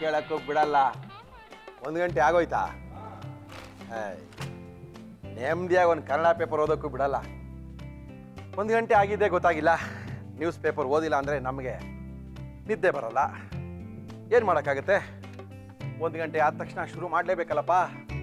ಕೇಳಕ್ಕೂ ಬಿಡಲ್ಲ ಒಂದು ಗಂಟೆ ಆಗೋಯ್ತಾ ಏಯ್, ನೆಮ್ಮದಿಯಾಗಿ ಒಂದು ಕನ್ನಡ ಪೇಪರ್ ಓದೋಕ್ಕೂ ಬಿಡಲ್ಲ ಒಂದು ಗಂಟೆ ಆಗಿದೆ ಗೊತ್ತಾಗಿಲ್ಲ ನ್ಯೂಸ್ ಪೇಪರ್ ಓದಿಲ್ಲ ಅಂದರೆ ನಮಗೆ ನಿದ್ದೆ ಬರಲ್ಲ ಏನು ಮಾಡೋಕ್ಕಾಗತ್ತೆ ಒಂದು ಗಂಟೆ ಆದ ತಕ್ಷಣ ಶುರು ಮಾಡಲೇಬೇಕಲ್ಲಪ್ಪ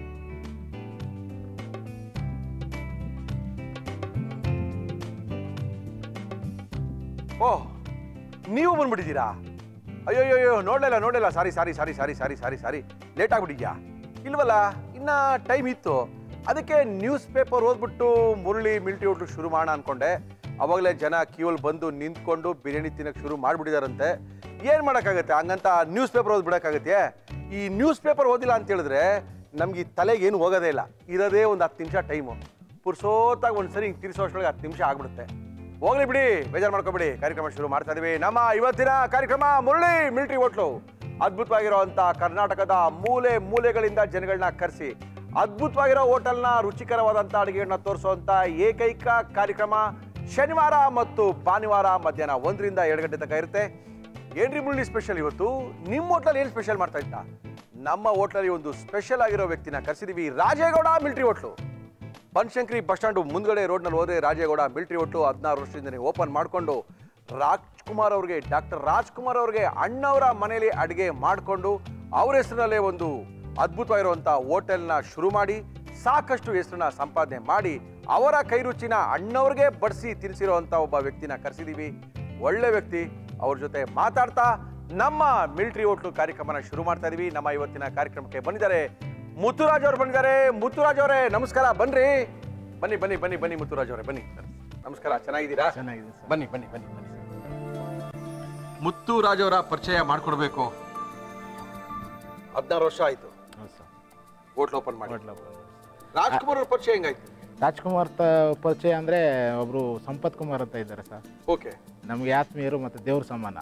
ಓಹ್ ನೀವು ಬಂದ್ಬಿಟ್ಟಿದ್ದೀರಾ ಅಯ್ಯೋ ಅಯ್ಯೋ ಅಯ್ಯೋ ನೋಡಲಿಲ್ಲ ನೋಡಲಿಲ್ಲ ಸಾರಿ ಸಾರಿ ಸಾರಿ ಸಾರಿ ಸಾರಿ ಸಾರಿ ಸಾರಿ ಲೇಟ್ ಆಗ್ಬಿಟ್ಟಿದ್ಯಾ ಇಲ್ವಲ್ಲ ಇನ್ನ ಟೈಮ್ ಇತ್ತು ಅದಕ್ಕೆ ನ್ಯೂಸ್ ಪೇಪರ್ ಓದ್ಬಿಟ್ಟು ಮುರಳಿ ಮಿಲ್ಟಿ ಹೋಟ್ಲು ಶುರು ಮಾಡೋಣ ಅನ್ಕೊಂಡೆ ಅವಾಗಲೇ ಜನ ಕ್ಯೂವಲ್ಲಿ ಬಂದು ನಿಂತ್ಕೊಂಡು ಬಿರಿಯಾನಿ ತಿನ್ನಕ್ಕೆ ಶುರು ಮಾಡಿಬಿಟ್ಟಿದಾರಂತೆ ಏನು ಮಾಡೋಕ್ಕಾಗತ್ತೆ ಹಂಗಂತ ನ್ಯೂಸ್ ಪೇಪರ್ ಓದ್ಬಿಡೋಕ್ಕಾಗತ್ತೆ ಈ ನ್ಯೂಸ್ ಪೇಪರ್ ಓದಿಲ್ಲ ಅಂತ ಹೇಳಿದ್ರೆ ನಮ್ಗೆ ಈ ತಲೆಗೆ ಏನು ಹೋಗೋದೇ ಇಲ್ಲ ಇರೋದೇ ಒಂದು ಹತ್ತು ನಿಮಿಷ ಟೈಮು ಪುರ್ಸೋತಾಗ ಒಂದ್ಸರಿ ಹಿಂಗೆ ತಿರ್ಸೋಷ್ಟ್ರೊಳಗೆ ಹತ್ತು ನಿಮಿಷ ಆಗ್ಬಿಡುತ್ತೆ ಹೋಗ್ಲಿ ಬಿಡಿ ಬೇಜಾರು ಮಾಡ್ಕೊಬಿಡಿ ಕಾರ್ಯಕ್ರಮ ಶುರು ಮಾಡ್ತಾ ಇದೀವಿ ನಮ್ಮ ಇವತ್ತಿನ ಕಾರ್ಯಕ್ರಮ ಮುರಳಿ ಮಿಲಿಟರಿ ಹೋಟ್ಲು ಅದ್ಭುತವಾಗಿರುವಂತ ಕರ್ನಾಟಕದ ಮೂಲೆ ಮೂಲೆಗಳಿಂದ ಜನಗಳನ್ನ ಕರೆಸಿ ಅದ್ಭುತವಾಗಿರೋ ಹೋಟೆಲ್ನ ರುಚಿಕರವಾದಂಥ ಅಡುಗೆಗಳನ್ನ ತೋರಿಸುವಂತ ಏಕೈಕ ಕಾರ್ಯಕ್ರಮ ಶನಿವಾರ ಮತ್ತು ಭಾನುವಾರ ಮಧ್ಯಾಹ್ನ ಒಂದರಿಂದ ಎರಡು ಗಂಟೆ ತನಕ ಇರುತ್ತೆ ಏನ್ರಿ ಮುರಳಿ ಸ್ಪೆಷಲ್ ಇವತ್ತು ನಿಮ್ಮ ಹೋಟ್ಲಲ್ಲಿ ಏನು ಸ್ಪೆಷಲ್ ಮಾಡ್ತಾ ಇದ್ದ ನಮ್ಮ ಹೋಟ್ಲಲ್ಲಿ ಒಂದು ಸ್ಪೆಷಲ್ ಆಗಿರೋ ವ್ಯಕ್ತಿನ ಕರೆಸಿದೀವಿ Rajegowda military hotel Banashankari bus stand ಮುಂದ್ಗಡೆ ರೋಡ್ನಲ್ಲಿ ಹೋದ್ರೆ ರಾಜೇಗೌಡ ಮಿಲಿಟರಿ ಒಟ್ಟು ಹದಿನಾರು ವರ್ಷದಿಂದನೇ ಓಪನ್ ಮಾಡಿಕೊಂಡು ರಾಜ್ಕುಮಾರ್ ಅವ್ರಿಗೆ ಡಾಕ್ಟರ್ ರಾಜ್ಕುಮಾರ್ ಅವ್ರಿಗೆ ಅಣ್ಣವರ ಮನೆಯಲ್ಲಿ ಅಡುಗೆ ಮಾಡಿಕೊಂಡು ಅವ್ರ ಹೆಸರಿನಲ್ಲೇ ಒಂದು ಅದ್ಭುತವಾಗಿರುವಂಥ ಹೋಟೆಲ್ನ ಶುರು ಮಾಡಿ ಸಾಕಷ್ಟು ಹೆಸರನ್ನ ಸಂಪಾದನೆ ಮಾಡಿ ಅವರ ಕೈ ರುಚಿನ ಅಣ್ಣವ್ರಿಗೆ ಬಡಿಸಿ ತಿನ್ಸಿರೋಂಥ ಒಬ್ಬ ವ್ಯಕ್ತಿನ ಕರೆಸಿದೀವಿ ಒಳ್ಳೆ ವ್ಯಕ್ತಿ ಅವ್ರ ಜೊತೆ ಮಾತಾಡ್ತಾ ನಮ್ಮ ಮಿಲಿಟರಿ ಹೋಟ್ಲು ಕಾರ್ಯಕ್ರಮನ ಶುರು ಮಾಡ್ತಾ ಇದೀವಿ ನಮ್ಮ ಇವತ್ತಿನ ಕಾರ್ಯಕ್ರಮಕ್ಕೆ ಬಂದಿದ್ದಾರೆ ಮುತ್ತುರಾಜ್ ಅವ್ರು ಬಂದಿದ್ದಾರೆ ಮುತ್ತುರಾಜ್ ಅವರೇ ನಮಸ್ಕಾರ ಬನ್ರಿ ಬನ್ನಿ ಬನ್ನಿ ಬನ್ನಿ ಬನ್ನಿ ಮುತ್ತುರಾಜ್ ಅವರೇ ಬನ್ನಿ ನಮಸ್ಕಾರ ಚೆನ್ನಾಗಿದ್ದೀರಾ ಚೆನ್ನಾಗಿದೆ ಸರ್ ಬನ್ನಿ ಬನ್ನಿ ಬನ್ನಿ ಬನ್ನಿ ಮುತ್ತುರಾಜ್ ಅವರ ಪರಿಚಯ ಮಾಡ್ಕೊಡ್ಬೇಕು ಹದಿನಾರು ವರ್ಷ ಆಯ್ತು ಹೌದು ಸರ್ ಹೋಟ್ಲ್ ಓಪನ್ ಮಾಡಿ ಹೋಟ್ಲ ರಾಜ್ಕುಮಾರ್ ಅವ್ರ ಪರಿಚಯ ಹೆಂಗಾಯ್ತು ರಾಜ್ಕುಮಾರ್ ತ ಪರಿಚಯ ಅಂದರೆ ಒಬ್ಬರು ಸಂಪತ್ ಕುಮಾರ್ ಅಂತ ಇದ್ದಾರೆ ಸರ್ ಓಕೆ ನಮಗೆ ಆತ್ಮೀಯರು ಮತ್ತು ದೇವ್ರ ಸಮಾನ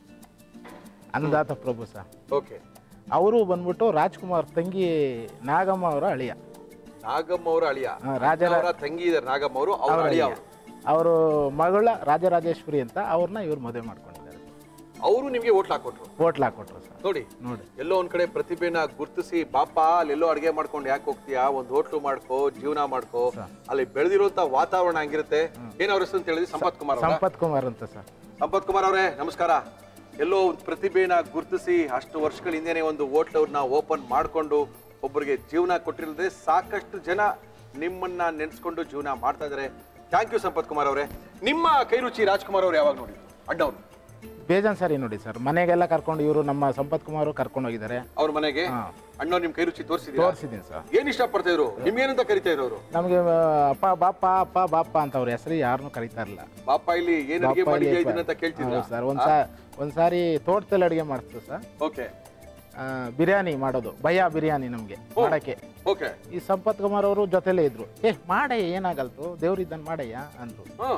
ಅನ್ನದಾತ ಪ್ರಭು ಸರ್ ಓಕೆ ಅವರು ಬಂದ್ಬಿಟ್ಟು ರಾಜ್ಕುಮಾರ್ ತಂಗಿ ನಾಗಮ್ಮ ಅವರ ಅಳಿಯ ನಾಗಮ್ಮ ಅವರ ಅಳಿಯ ಹಾ, ರಾಜರ- ಅವರ ತಂಗಿ ಇದ್ದಾರೆ ನಾಗಮ್ಮ ಅವರು ಅವ್ರ ಅವ್ರ ಅಳಿಯ ಅಳಿಯ ಅವರು ಅವರು ಮಗಳ ರಾಜರಾಜೇಶ್ವರಿ ಅಂತ ಅವ್ರನ್ನ ಇವ್ರು ಮದುವೆ ಮಾಡ್ಕೊಂಡಿದ್ದಾರೆ ಅವರು ನಿಮ್ಗೆ ಹೋಟ್ಲ್ ಹಾಕೊಟ್ರು ಹೋಟ್ಲ್ ಹಾಕೊಟ್ರು ಸರ್ ನೋಡಿ ನೋಡಿ ಎಲ್ಲೋ ಒಂದ್ ಕಡೆ ಪ್ರತಿಭೆನ ಗುರ್ತಿಸಿ ಬಾಪ ಅಲ್ಲೆಲ್ಲೋ ಅಡಿಗೆ ಮಾಡ್ಕೊಂಡು ಯಾಕೆ ಹೋಗ್ತೀಯಾ ಒಂದ್ ಹೋಟ್ಲು ಮಾಡ್ಕೋ ಜೀವನ ಮಾಡ್ಕೋ ಸ. ಅಲ್ಲಿ ಬೆಳೆದಿರುವಂತ ವಾತಾವರಣ ಹಂಗಿರುತ್ತೆ ಏನ್ ಅವ್ರ ಹೆಸರು ಅಂತ ಹೇಳಿದ್ರಿ ಸಂಪತ್ ಕುಮಾರ್ ಅವರ ಸಂಪತ್ ಕುಮಾರ್ ಅಂತ ಸರ್ ಸಂಪತ್ ಕುಮಾರ್ ಅವರೇ ನಮಸ್ಕಾರ ಎಲ್ಲೋ ಒಂದ್ ಪ್ರತಿಭೆನ ಗುರ್ತಿಸಿ ಅಷ್ಟು ವರ್ಷಗಳ ಹಿಂದೆನೆ ಒಂದು ಹೋಟ್ಲವ್ರನ್ನ ಓಪನ್ ಮಾಡ್ಕೊಂಡು ಒಬ್ಬರಿಗೆ ಜೀವನ ಕೊಟ್ಟಿರದೆ ಸಾಕಷ್ಟು ಜನ ನಿಮ್ಮನ್ನ ನೆನ್ಸ್ಕೊಂಡು ಜೀವನ ಮಾಡ್ತಾ ಇದಾರೆ ಥ್ಯಾಂಕ್ ಯು ಸಂಪತ್ ಕುಮಾರ್ ಅವರೇ ನಿಮ್ಮ ಕೈ ರುಚಿ ರಾಜ್ಕುಮಾರ್ ಅವ್ರು ಯಾವಾಗ ನೋಡಿದ್ರು ಅಣ್ಣವ್ರು ಬೇಜಾನ್ ಸಾರಿ ನೋಡಿ ಸರ್ ಮನೆಗೆಲ್ಲ ಕರ್ಕೊಂಡು ಇವರು ನಮ್ಮ ಸಂಪತ್ ಕುಮಾರ್ ಕರ್ಕೊಂಡು ಹೋಗಿದ್ದಾರೆ ಅವ್ರ ಮನೆಗೆ ಹಾ. ಅಣ್ಣವ್ರು ನಿಮ್ ಕೈ ರುಚಿ ತೋರಿಸಿದ್ರು ತೋರಿಸಿದ್ದೀನಿ ಸರ್ ಏನ್ ಇಷ್ಟಪಡ್ತಾ ಇದ್ರು ನಿಮ್ಗೇನಂತ ಕರಿತಾ ಇದ್ರು ಅವರು ನಮಗೆ ಅಪ್ಪ ಬಾಪ ಅಪ್ಪ ಬಾಪ ಅಂತ ಅವ್ರ ಹೆಸರು ಯಾರನ್ನೂ ಕರೀತಾ ಇರಲಿಲ್ಲ ಬಾಪ ಇಲ್ಲಿ ಏನ್ ಅಡಿಗೆ ಬಾಪ ಮಾಡಿದ್ಯಾ ಇಲ್ಲಿ ಇದನ್ನ ಅಂತ ಕೇಳ್ತಿದ್ರ ಹೌದು ಸರ್ ಒಂದ್ ಸಾ ಒಂದ್ ಸಾರಿ ತೋಟದಲ್ಲಿ ಅಡುಗೆ ಮಾಡಿಸ್ತು ಸರ್ ಓಕೆ ಆ, ಬಿರಿಯಾನಿ ಮಾಡೋದು ಭಯ ಬಿರಿಯಾನಿ ನಮಗೆ ಮಾಡಕ್ಕೆ ಓಕೆ ಈ ಸಂಪತ್ ಕುಮಾರ್ ಅವರು ಜೊತೆಲೇ ಇದ್ರು ಏ ಮಾಡಯ್ಯ ಏನಾಗಲ್ತು ದೇವ್ರಿದ್ದನ್ ಮಾಡಯ್ಯ ಅಂದ್ರು ಹಾ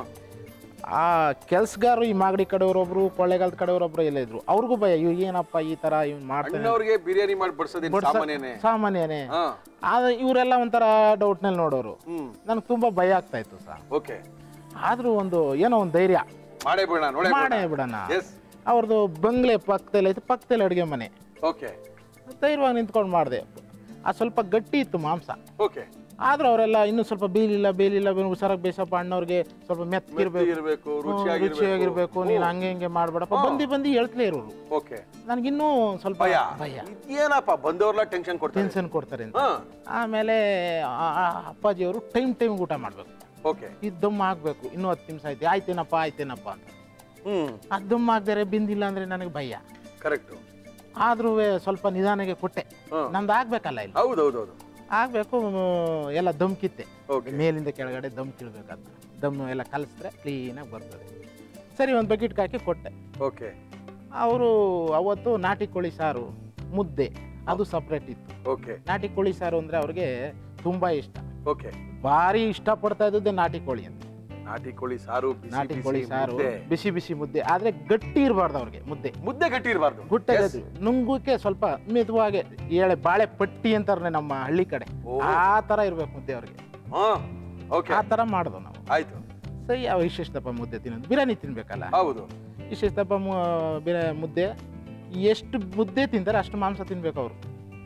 ಆ ಕೆಲ್ಸಗಾರರು ಈ ಮಾಗಡಿ ಕಡೆಯವರೊಬ್ರು ಕೊಳ್ಳೇಗಾಲದ ಕಡೆಯವರೊಬ್ರು ಎಲ್ಲ ಇದ್ರು ಅವ್ರಿಗೂ ಭಯ ಇವ್ ಏನಪ್ಪ ಈ ತರ ಇವ್ನು ಮಾಡ್ತಾನೆ ಅಣ್ಣವ್ರಿಗೆ ಬಿರಿಯಾನಿ ಮಾಡಿ ಬಡ್ಸೋದೇನು ಬಡ್ಸ- ಸಾಮಾನ್ಯನೇ ಸಾಮಾನ್ಯನೇ ಹಾ ಆದ್ರೆ ಇವರೆಲ್ಲ ಒಂಥರ ಡೌಟ್ನಲ್ಲಿ ನೋಡೋರು ಹ್ಮ್ ನನಗೆ ತುಂಬಾ ಭಯ ಆಗ್ತಾ ಇತ್ತು ಸರ್ ಓಕೆ ಆದ್ರೂ ಒಂದು ಏನೋ ಒಂದು ಧೈರ್ಯ ಮಾಡೇ ಬಿಡೋಣ ನೋಡೇ ಮಾಡೇ ಬಿಡೋಣ ಎಸ್ ಅವ್ರದ್ದು ಬಂಗ್ಲೆ ಪಕ್ಕದಲ್ಲಿ ಐತೆ ಪಕ್ಕದಲ್ಲಿ ಅಡುಗೆ ಮನೆ ಓಕೆ ಧೈರ್ಯವಾಗಿ ನಿಂತ್ಕೊಂಡು ಮಾಡಿದೆ ಆ ಸ್ವಲ್ಪ ಗಟ್ಟಿ ಇತ್ತು ಮಾಂಸ ಓಕೆ ಆದ್ರೂ ಅವರೆಲ್ಲ ಇನ್ನೂ ಸ್ವಲ್ಪ ಬೇಲಿಲ್ಲ ಬೇಲಿಲ್ಲ ಹುಷಾರಾಗಿ ಬೇಸಪ್ಪ ಅಣ್ಣವ್ರಿಗೆ ಸ್ವಲ್ಪ ಮೆತ್ತಗಿರ್ಬೇಕು ಇರಬೇಕು ಹ್ಮ್, ರುಚಿಯಾಗಿರ್ಬೇಕು ರುಚಿಯಾಗಿರ್ಬೇಕು ನೀನು ಹಂಗೆ ಹಿಂಗೆ ಮಾಡ್ಬೇಡಪ್ಪ ಬಂದು ಬಂದು ಹೇಳ್ತಲೇ ಇರೋರು ಓಕೆ ನನಗಿನ್ನೂ ಸ್ವಲ್ಪ ಭಯ ಭಯ ಏನಪ್ಪ ಬಂದವ್ರಲ್ಲ ಟೆನ್ಷನ್ ಕೊಡ್ತಾರೆ ಟೆನ್ಷನ್ ಕೊಡ್ತಾರೆ ಅಂತ ಹಾ ಆಮೇಲೆ ಆ- ಆ ಅಪ್ಪಾಜಿಯವರು ಟೈಮ್ ಟೈಮ್ ಊಟ ಮಾಡಬೇಕು ಓಕೆ ಇದು ದಮ್ ಆಗಬೇಕು ಇನ್ನೂ ಹತ್ತು ನಿಮಿಷ ಆಯ್ತು ಆಯ್ತೇನಪ್ಪ ಆಯ್ತೇನಪ್ಪ ಅಂತ ಹ್ಮ್ ಅದು ದಮ್ ಆಗದರೆ ಬಿಂದಿಲ್ಲ ಅಂದರೆ ನನಗೆ ಭಯ ಕರೆಕ್ಟ್ ಆದ್ರೂ ಸ್ವಲ್ಪ ನಿಧಾನಕ್ಕೆ ಕೊಟ್ಟೆ ಹಾ. ನಮ್ದು ಆಗ್ಬೇಕಲ್ಲ ಇಲ್ಲಿ ಹೌದೌದೌದು ಆಗಬೇಕು ಎಲ್ಲ ದಮ್ ಕಿತ್ತೆ ಓಕೆ ಮೇಲಿಂದ ಕೆಳಗಡೆ ದಮ್ ಕಿಳ್ಬೇಕಂತ ದಮ್ ಎಲ್ಲ ಕಲಿಸಿದ್ರೆ ಕ್ಲೀನಾಗಿ ಬರ್ತದೆ ಸರಿ ಒಂದು ಬಕೆಟ್ಗೆ ಹಾಕಿ ಕೊಟ್ಟೆ ಓಕೆ ಅವರು ಅವತ್ತು ನಾಟಿ ಕೋಳಿ ಸಾರು ಮುದ್ದೆ ಅದು ಸಪ್ರೇಟ್ ಇತ್ತು ಓಕೆ ನಾಟಿ ಕೋಳಿ ಸಾರು ಅಂದರೆ ಅವ್ರಿಗೆ ತುಂಬ ಇಷ್ಟ ಓಕೆ ಭಾರಿ ಇಷ್ಟಪಡ್ತಾ ಇದ್ದದ್ದೇ ನಾಟಿ ಕೋಳಿ ಅಂತ ನಾಟಿ ಕೋಳಿ ಸಾರು ಬಿಸಿ ನಾಟಿ ಬಿಸಿ ಕೋಳಿ ಸಾರು ಮುದ್ದೆ. ಬಿಸಿ ಬಿಸಿ ಮುದ್ದೆ ಆದರೆ ಗಟ್ಟಿ ಇರಬಾರ್ದು ಅವ್ರಿಗೆ ಮುದ್ದೆ ಮುದ್ದೆ ಗಟ್ಟಿ ಇರಬಾರ್ದು ಗುಟ್ಟೆ ನುಂಗುಕ್ಕೆ ಸ್ವಲ್ಪ ಮೆದುವಾಗೆ ಏಳೆ ಬಾಳೆ ಪಟ್ಟಿ ಅಂತಾರೆ ನಮ್ಮ ಹಳ್ಳಿ ಕಡೆ ಓ. ಆ ಥರ ಇರ್ಬೇಕು ಮುದ್ದೆ ಅವ್ರಿಗೆ ಹಾ ಓಕೆ ಆ ಥರ ಮಾಡ್ದು ನಾವು ಆಯ್ತು ಸರಿ ಯಾವ ಇಷ್ಟಿಷ್ಟಪ್ಪ ಮುದ್ದೆ ತಿನ್ನೋದು ಬಿರಿಯಾನಿ ತಿನ್ಬೇಕಲ್ಲ ಹೌದು ಇಷ್ಟಿಷ್ಟಪ್ಪ ಮು ಬಿರ ಮುದ್ದೆ ಎಷ್ಟು ಮುದ್ದೆ ತಿಂತಾರೆ ಅಷ್ಟು ಮಾಂಸ ತಿನ್ಬೇಕು ಅವರು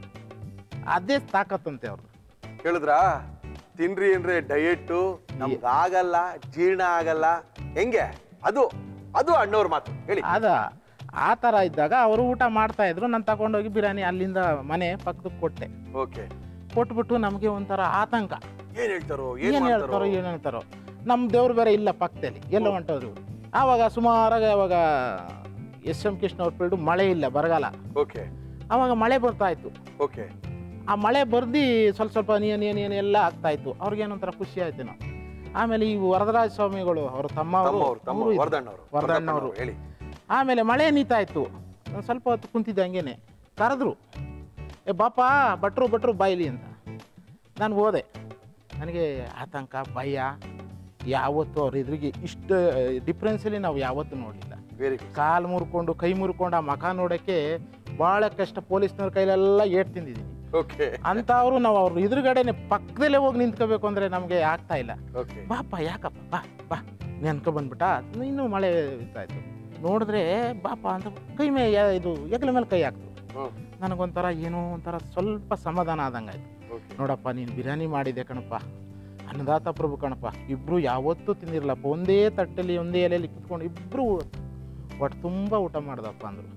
ಅದೇ ತಾಕತ್ತಂತೆ ಅವ್ರದ್ದು ಕೇಳಿದ್ರಾ ತಿನ್ರಿ ಅಂದ್ರೆ ಡಯೆಟ್ಟು ನಮ್ಗೆ ಆಗಲ್ಲ ಜೀರ್ಣ ಆಗಲ್ಲ ಹೆಂಗೆ ಅದು ಅದು ಅಣ್ಣವ್ರ ಮಾತು ಹೇಳಿ ಅದ ಆ ಥರ ಇದ್ದಾಗ ಅವರು ಊಟ ಮಾಡ್ತಾ ಇದ್ರು ನಾನು ತಗೊಂಡೋಗಿ ಬಿರಿಯಾನಿ ಅಲ್ಲಿಂದ ಮನೆ ಪಕ್ಕದಕ್ಕೆ ಕೊಟ್ಟೆ ಓಕೆ ಕೊಟ್ಬಿಟ್ಟು ನಮಗೆ ಒಂಥರ ಆತಂಕ ಏನ್ ಹೇಳ್ತಾರೋ ಏನ್ ಏನು ಮಾಡ್ತಾರೋ ಹೇಳ್ತಾರೋ ಏನು ಹೇಳ್ತಾರೋ ನಮ್ಮ ದೇವ್ರು ಬೇರೆ ಇಲ್ಲ ಪಕ್ಕದಲ್ಲಿ ಎಲ್ಲ ಹೊಂಟೋದ್ರು ಇವ್ರು. ಆವಾಗ ಸುಮಾರಾಗಿ ಅವಾಗ ಎಸ್ ಎಂ ಕೃಷ್ಣ ಅವ್ರ ಪೀರಿಯಡ್ ಮಳೆ ಇಲ್ಲ ಬರಗಾಲ ಓಕೆ ಆವಾಗ ಮಳೆ ಬರ್ತಾ ಇತ್ತು ಓಕೆ ಆ ಮಳೆ ಬರ್ದು ಸ್ವಲ್ಪ ಸ್ವಲ್ಪ ನೀನು ನೀನು ನೀನು ಎಲ್ಲ ಆಗ್ತಾ ಇತ್ತು ಅವ್ರಿಗೇನೊಂಥರ ಖುಷಿ ಆಯ್ತು ನಾವು ಆಮೇಲೆ ಈ ವರದರಾಜ ಸ್ವಾಮಿಗಳು ಅವ್ರ ತಮ್ಮ ತಮ್ಮವ್ರು ತಮ್ಮ ಅವರು ವರದಣ್ಣವ್ರು ವರದಣ್ಣವ್ರು. ಹೇಳಿ ಆಮೇಲೆ ಮಳೆ ನೀತಾ ಇತ್ತು ನಾನು ಸ್ವಲ್ಪ ಹೊತ್ತು ಕುಂತಿದ್ದೆ ಹಂಗೇನೆ ಕರೆದ್ರು ಏ ಬಾಪ ಭಟ್ರು ಭಟ್ರು ಬಾಯ್ಲಿ ಅಂತ ನಾನು ಹೋದೆ ನನಗೆ ಆತಂಕ ಭಯ ಯಾವತ್ತೂ ಅವ್ರ ಎದುರಿಗೆ ಇಷ್ಟು ಡಿಫ್ರೆನ್ಸಲ್ಲಿ ನಾವು ಯಾವತ್ತೂ ನೋಡಲಿಲ್ಲ ವೆರಿ ಗುಡ್ ಕಾಲು ಮುರ್ಕೊಂಡು ಕೈ ಮುರ್ಕೊಂಡು ಆ ಮಖ ನೋಡೋಕ್ಕೆ ಭಾಳ ಕಷ್ಟ ಪೊಲೀಸ್ನವ್ರ ಕೈಲೆಲ್ಲ ಏಟ್ ತಿಂದಿದ್ದೀನಿ ಓಕೆ ಅಂತ ಅವರು ನಾವು ಅವ್ರ ಎದುರುಗಡೆನೆ ಪಕ್ಕದಲ್ಲೇ ಹೋಗಿ ನಿಂತ್ಕೋಬೇಕು ಅಂದರೆ ನಮಗೆ ಆಗ್ತಾ ಇಲ್ಲ ಓಕೆ ಬಾಪ ಯಾಕಪ್ಪ ಬಾ ಬಾ ನೆನ್ಕೊ ಬಂದ್ಬಿಟ್ಟ ಇನ್ನೂ ಮಳೆ ಇರ್ತಾಯಿತ್ತು ನೋಡಿದ್ರೆ ಬಾಪ ಅಂತ ಕೈ ಮೇ ಯಾ- ಇದು ಹೆಗಲ ಮೇಲೆ ಕೈ ಹಾಕ್ತು ಹ್ಮ್ ನನಗೊಂಥರ ಏನೋ ಒಂಥರ ಸ್ವಲ್ಪ ಸಮಾಧಾನ ಆದಂಗೆ ಆಯ್ತು ಓಕೆ ನೋಡಪ್ಪ ನೀನು ಬಿರಿಯಾನಿ ಮಾಡಿದೆ ಕಣಪ್ಪ ಅನ್ನದಾತ ಪ್ರಭು ಕಣಪ್ಪ ಇಬ್ಬರು ಯಾವತ್ತೂ ತಿಂದಿರಲಪ್ಪ ಒಂದೇ ತಟ್ಟೆಲಿ ಒಂದೇ ಎಲೆಯಲ್ಲಿ ಕುತ್ಕೊಂಡು ಇಬ್ಬರು ಒಟ್ಟು ತುಂಬ ಊಟ ಮಾಡ್ದಪ್ಪ ಅಂದರು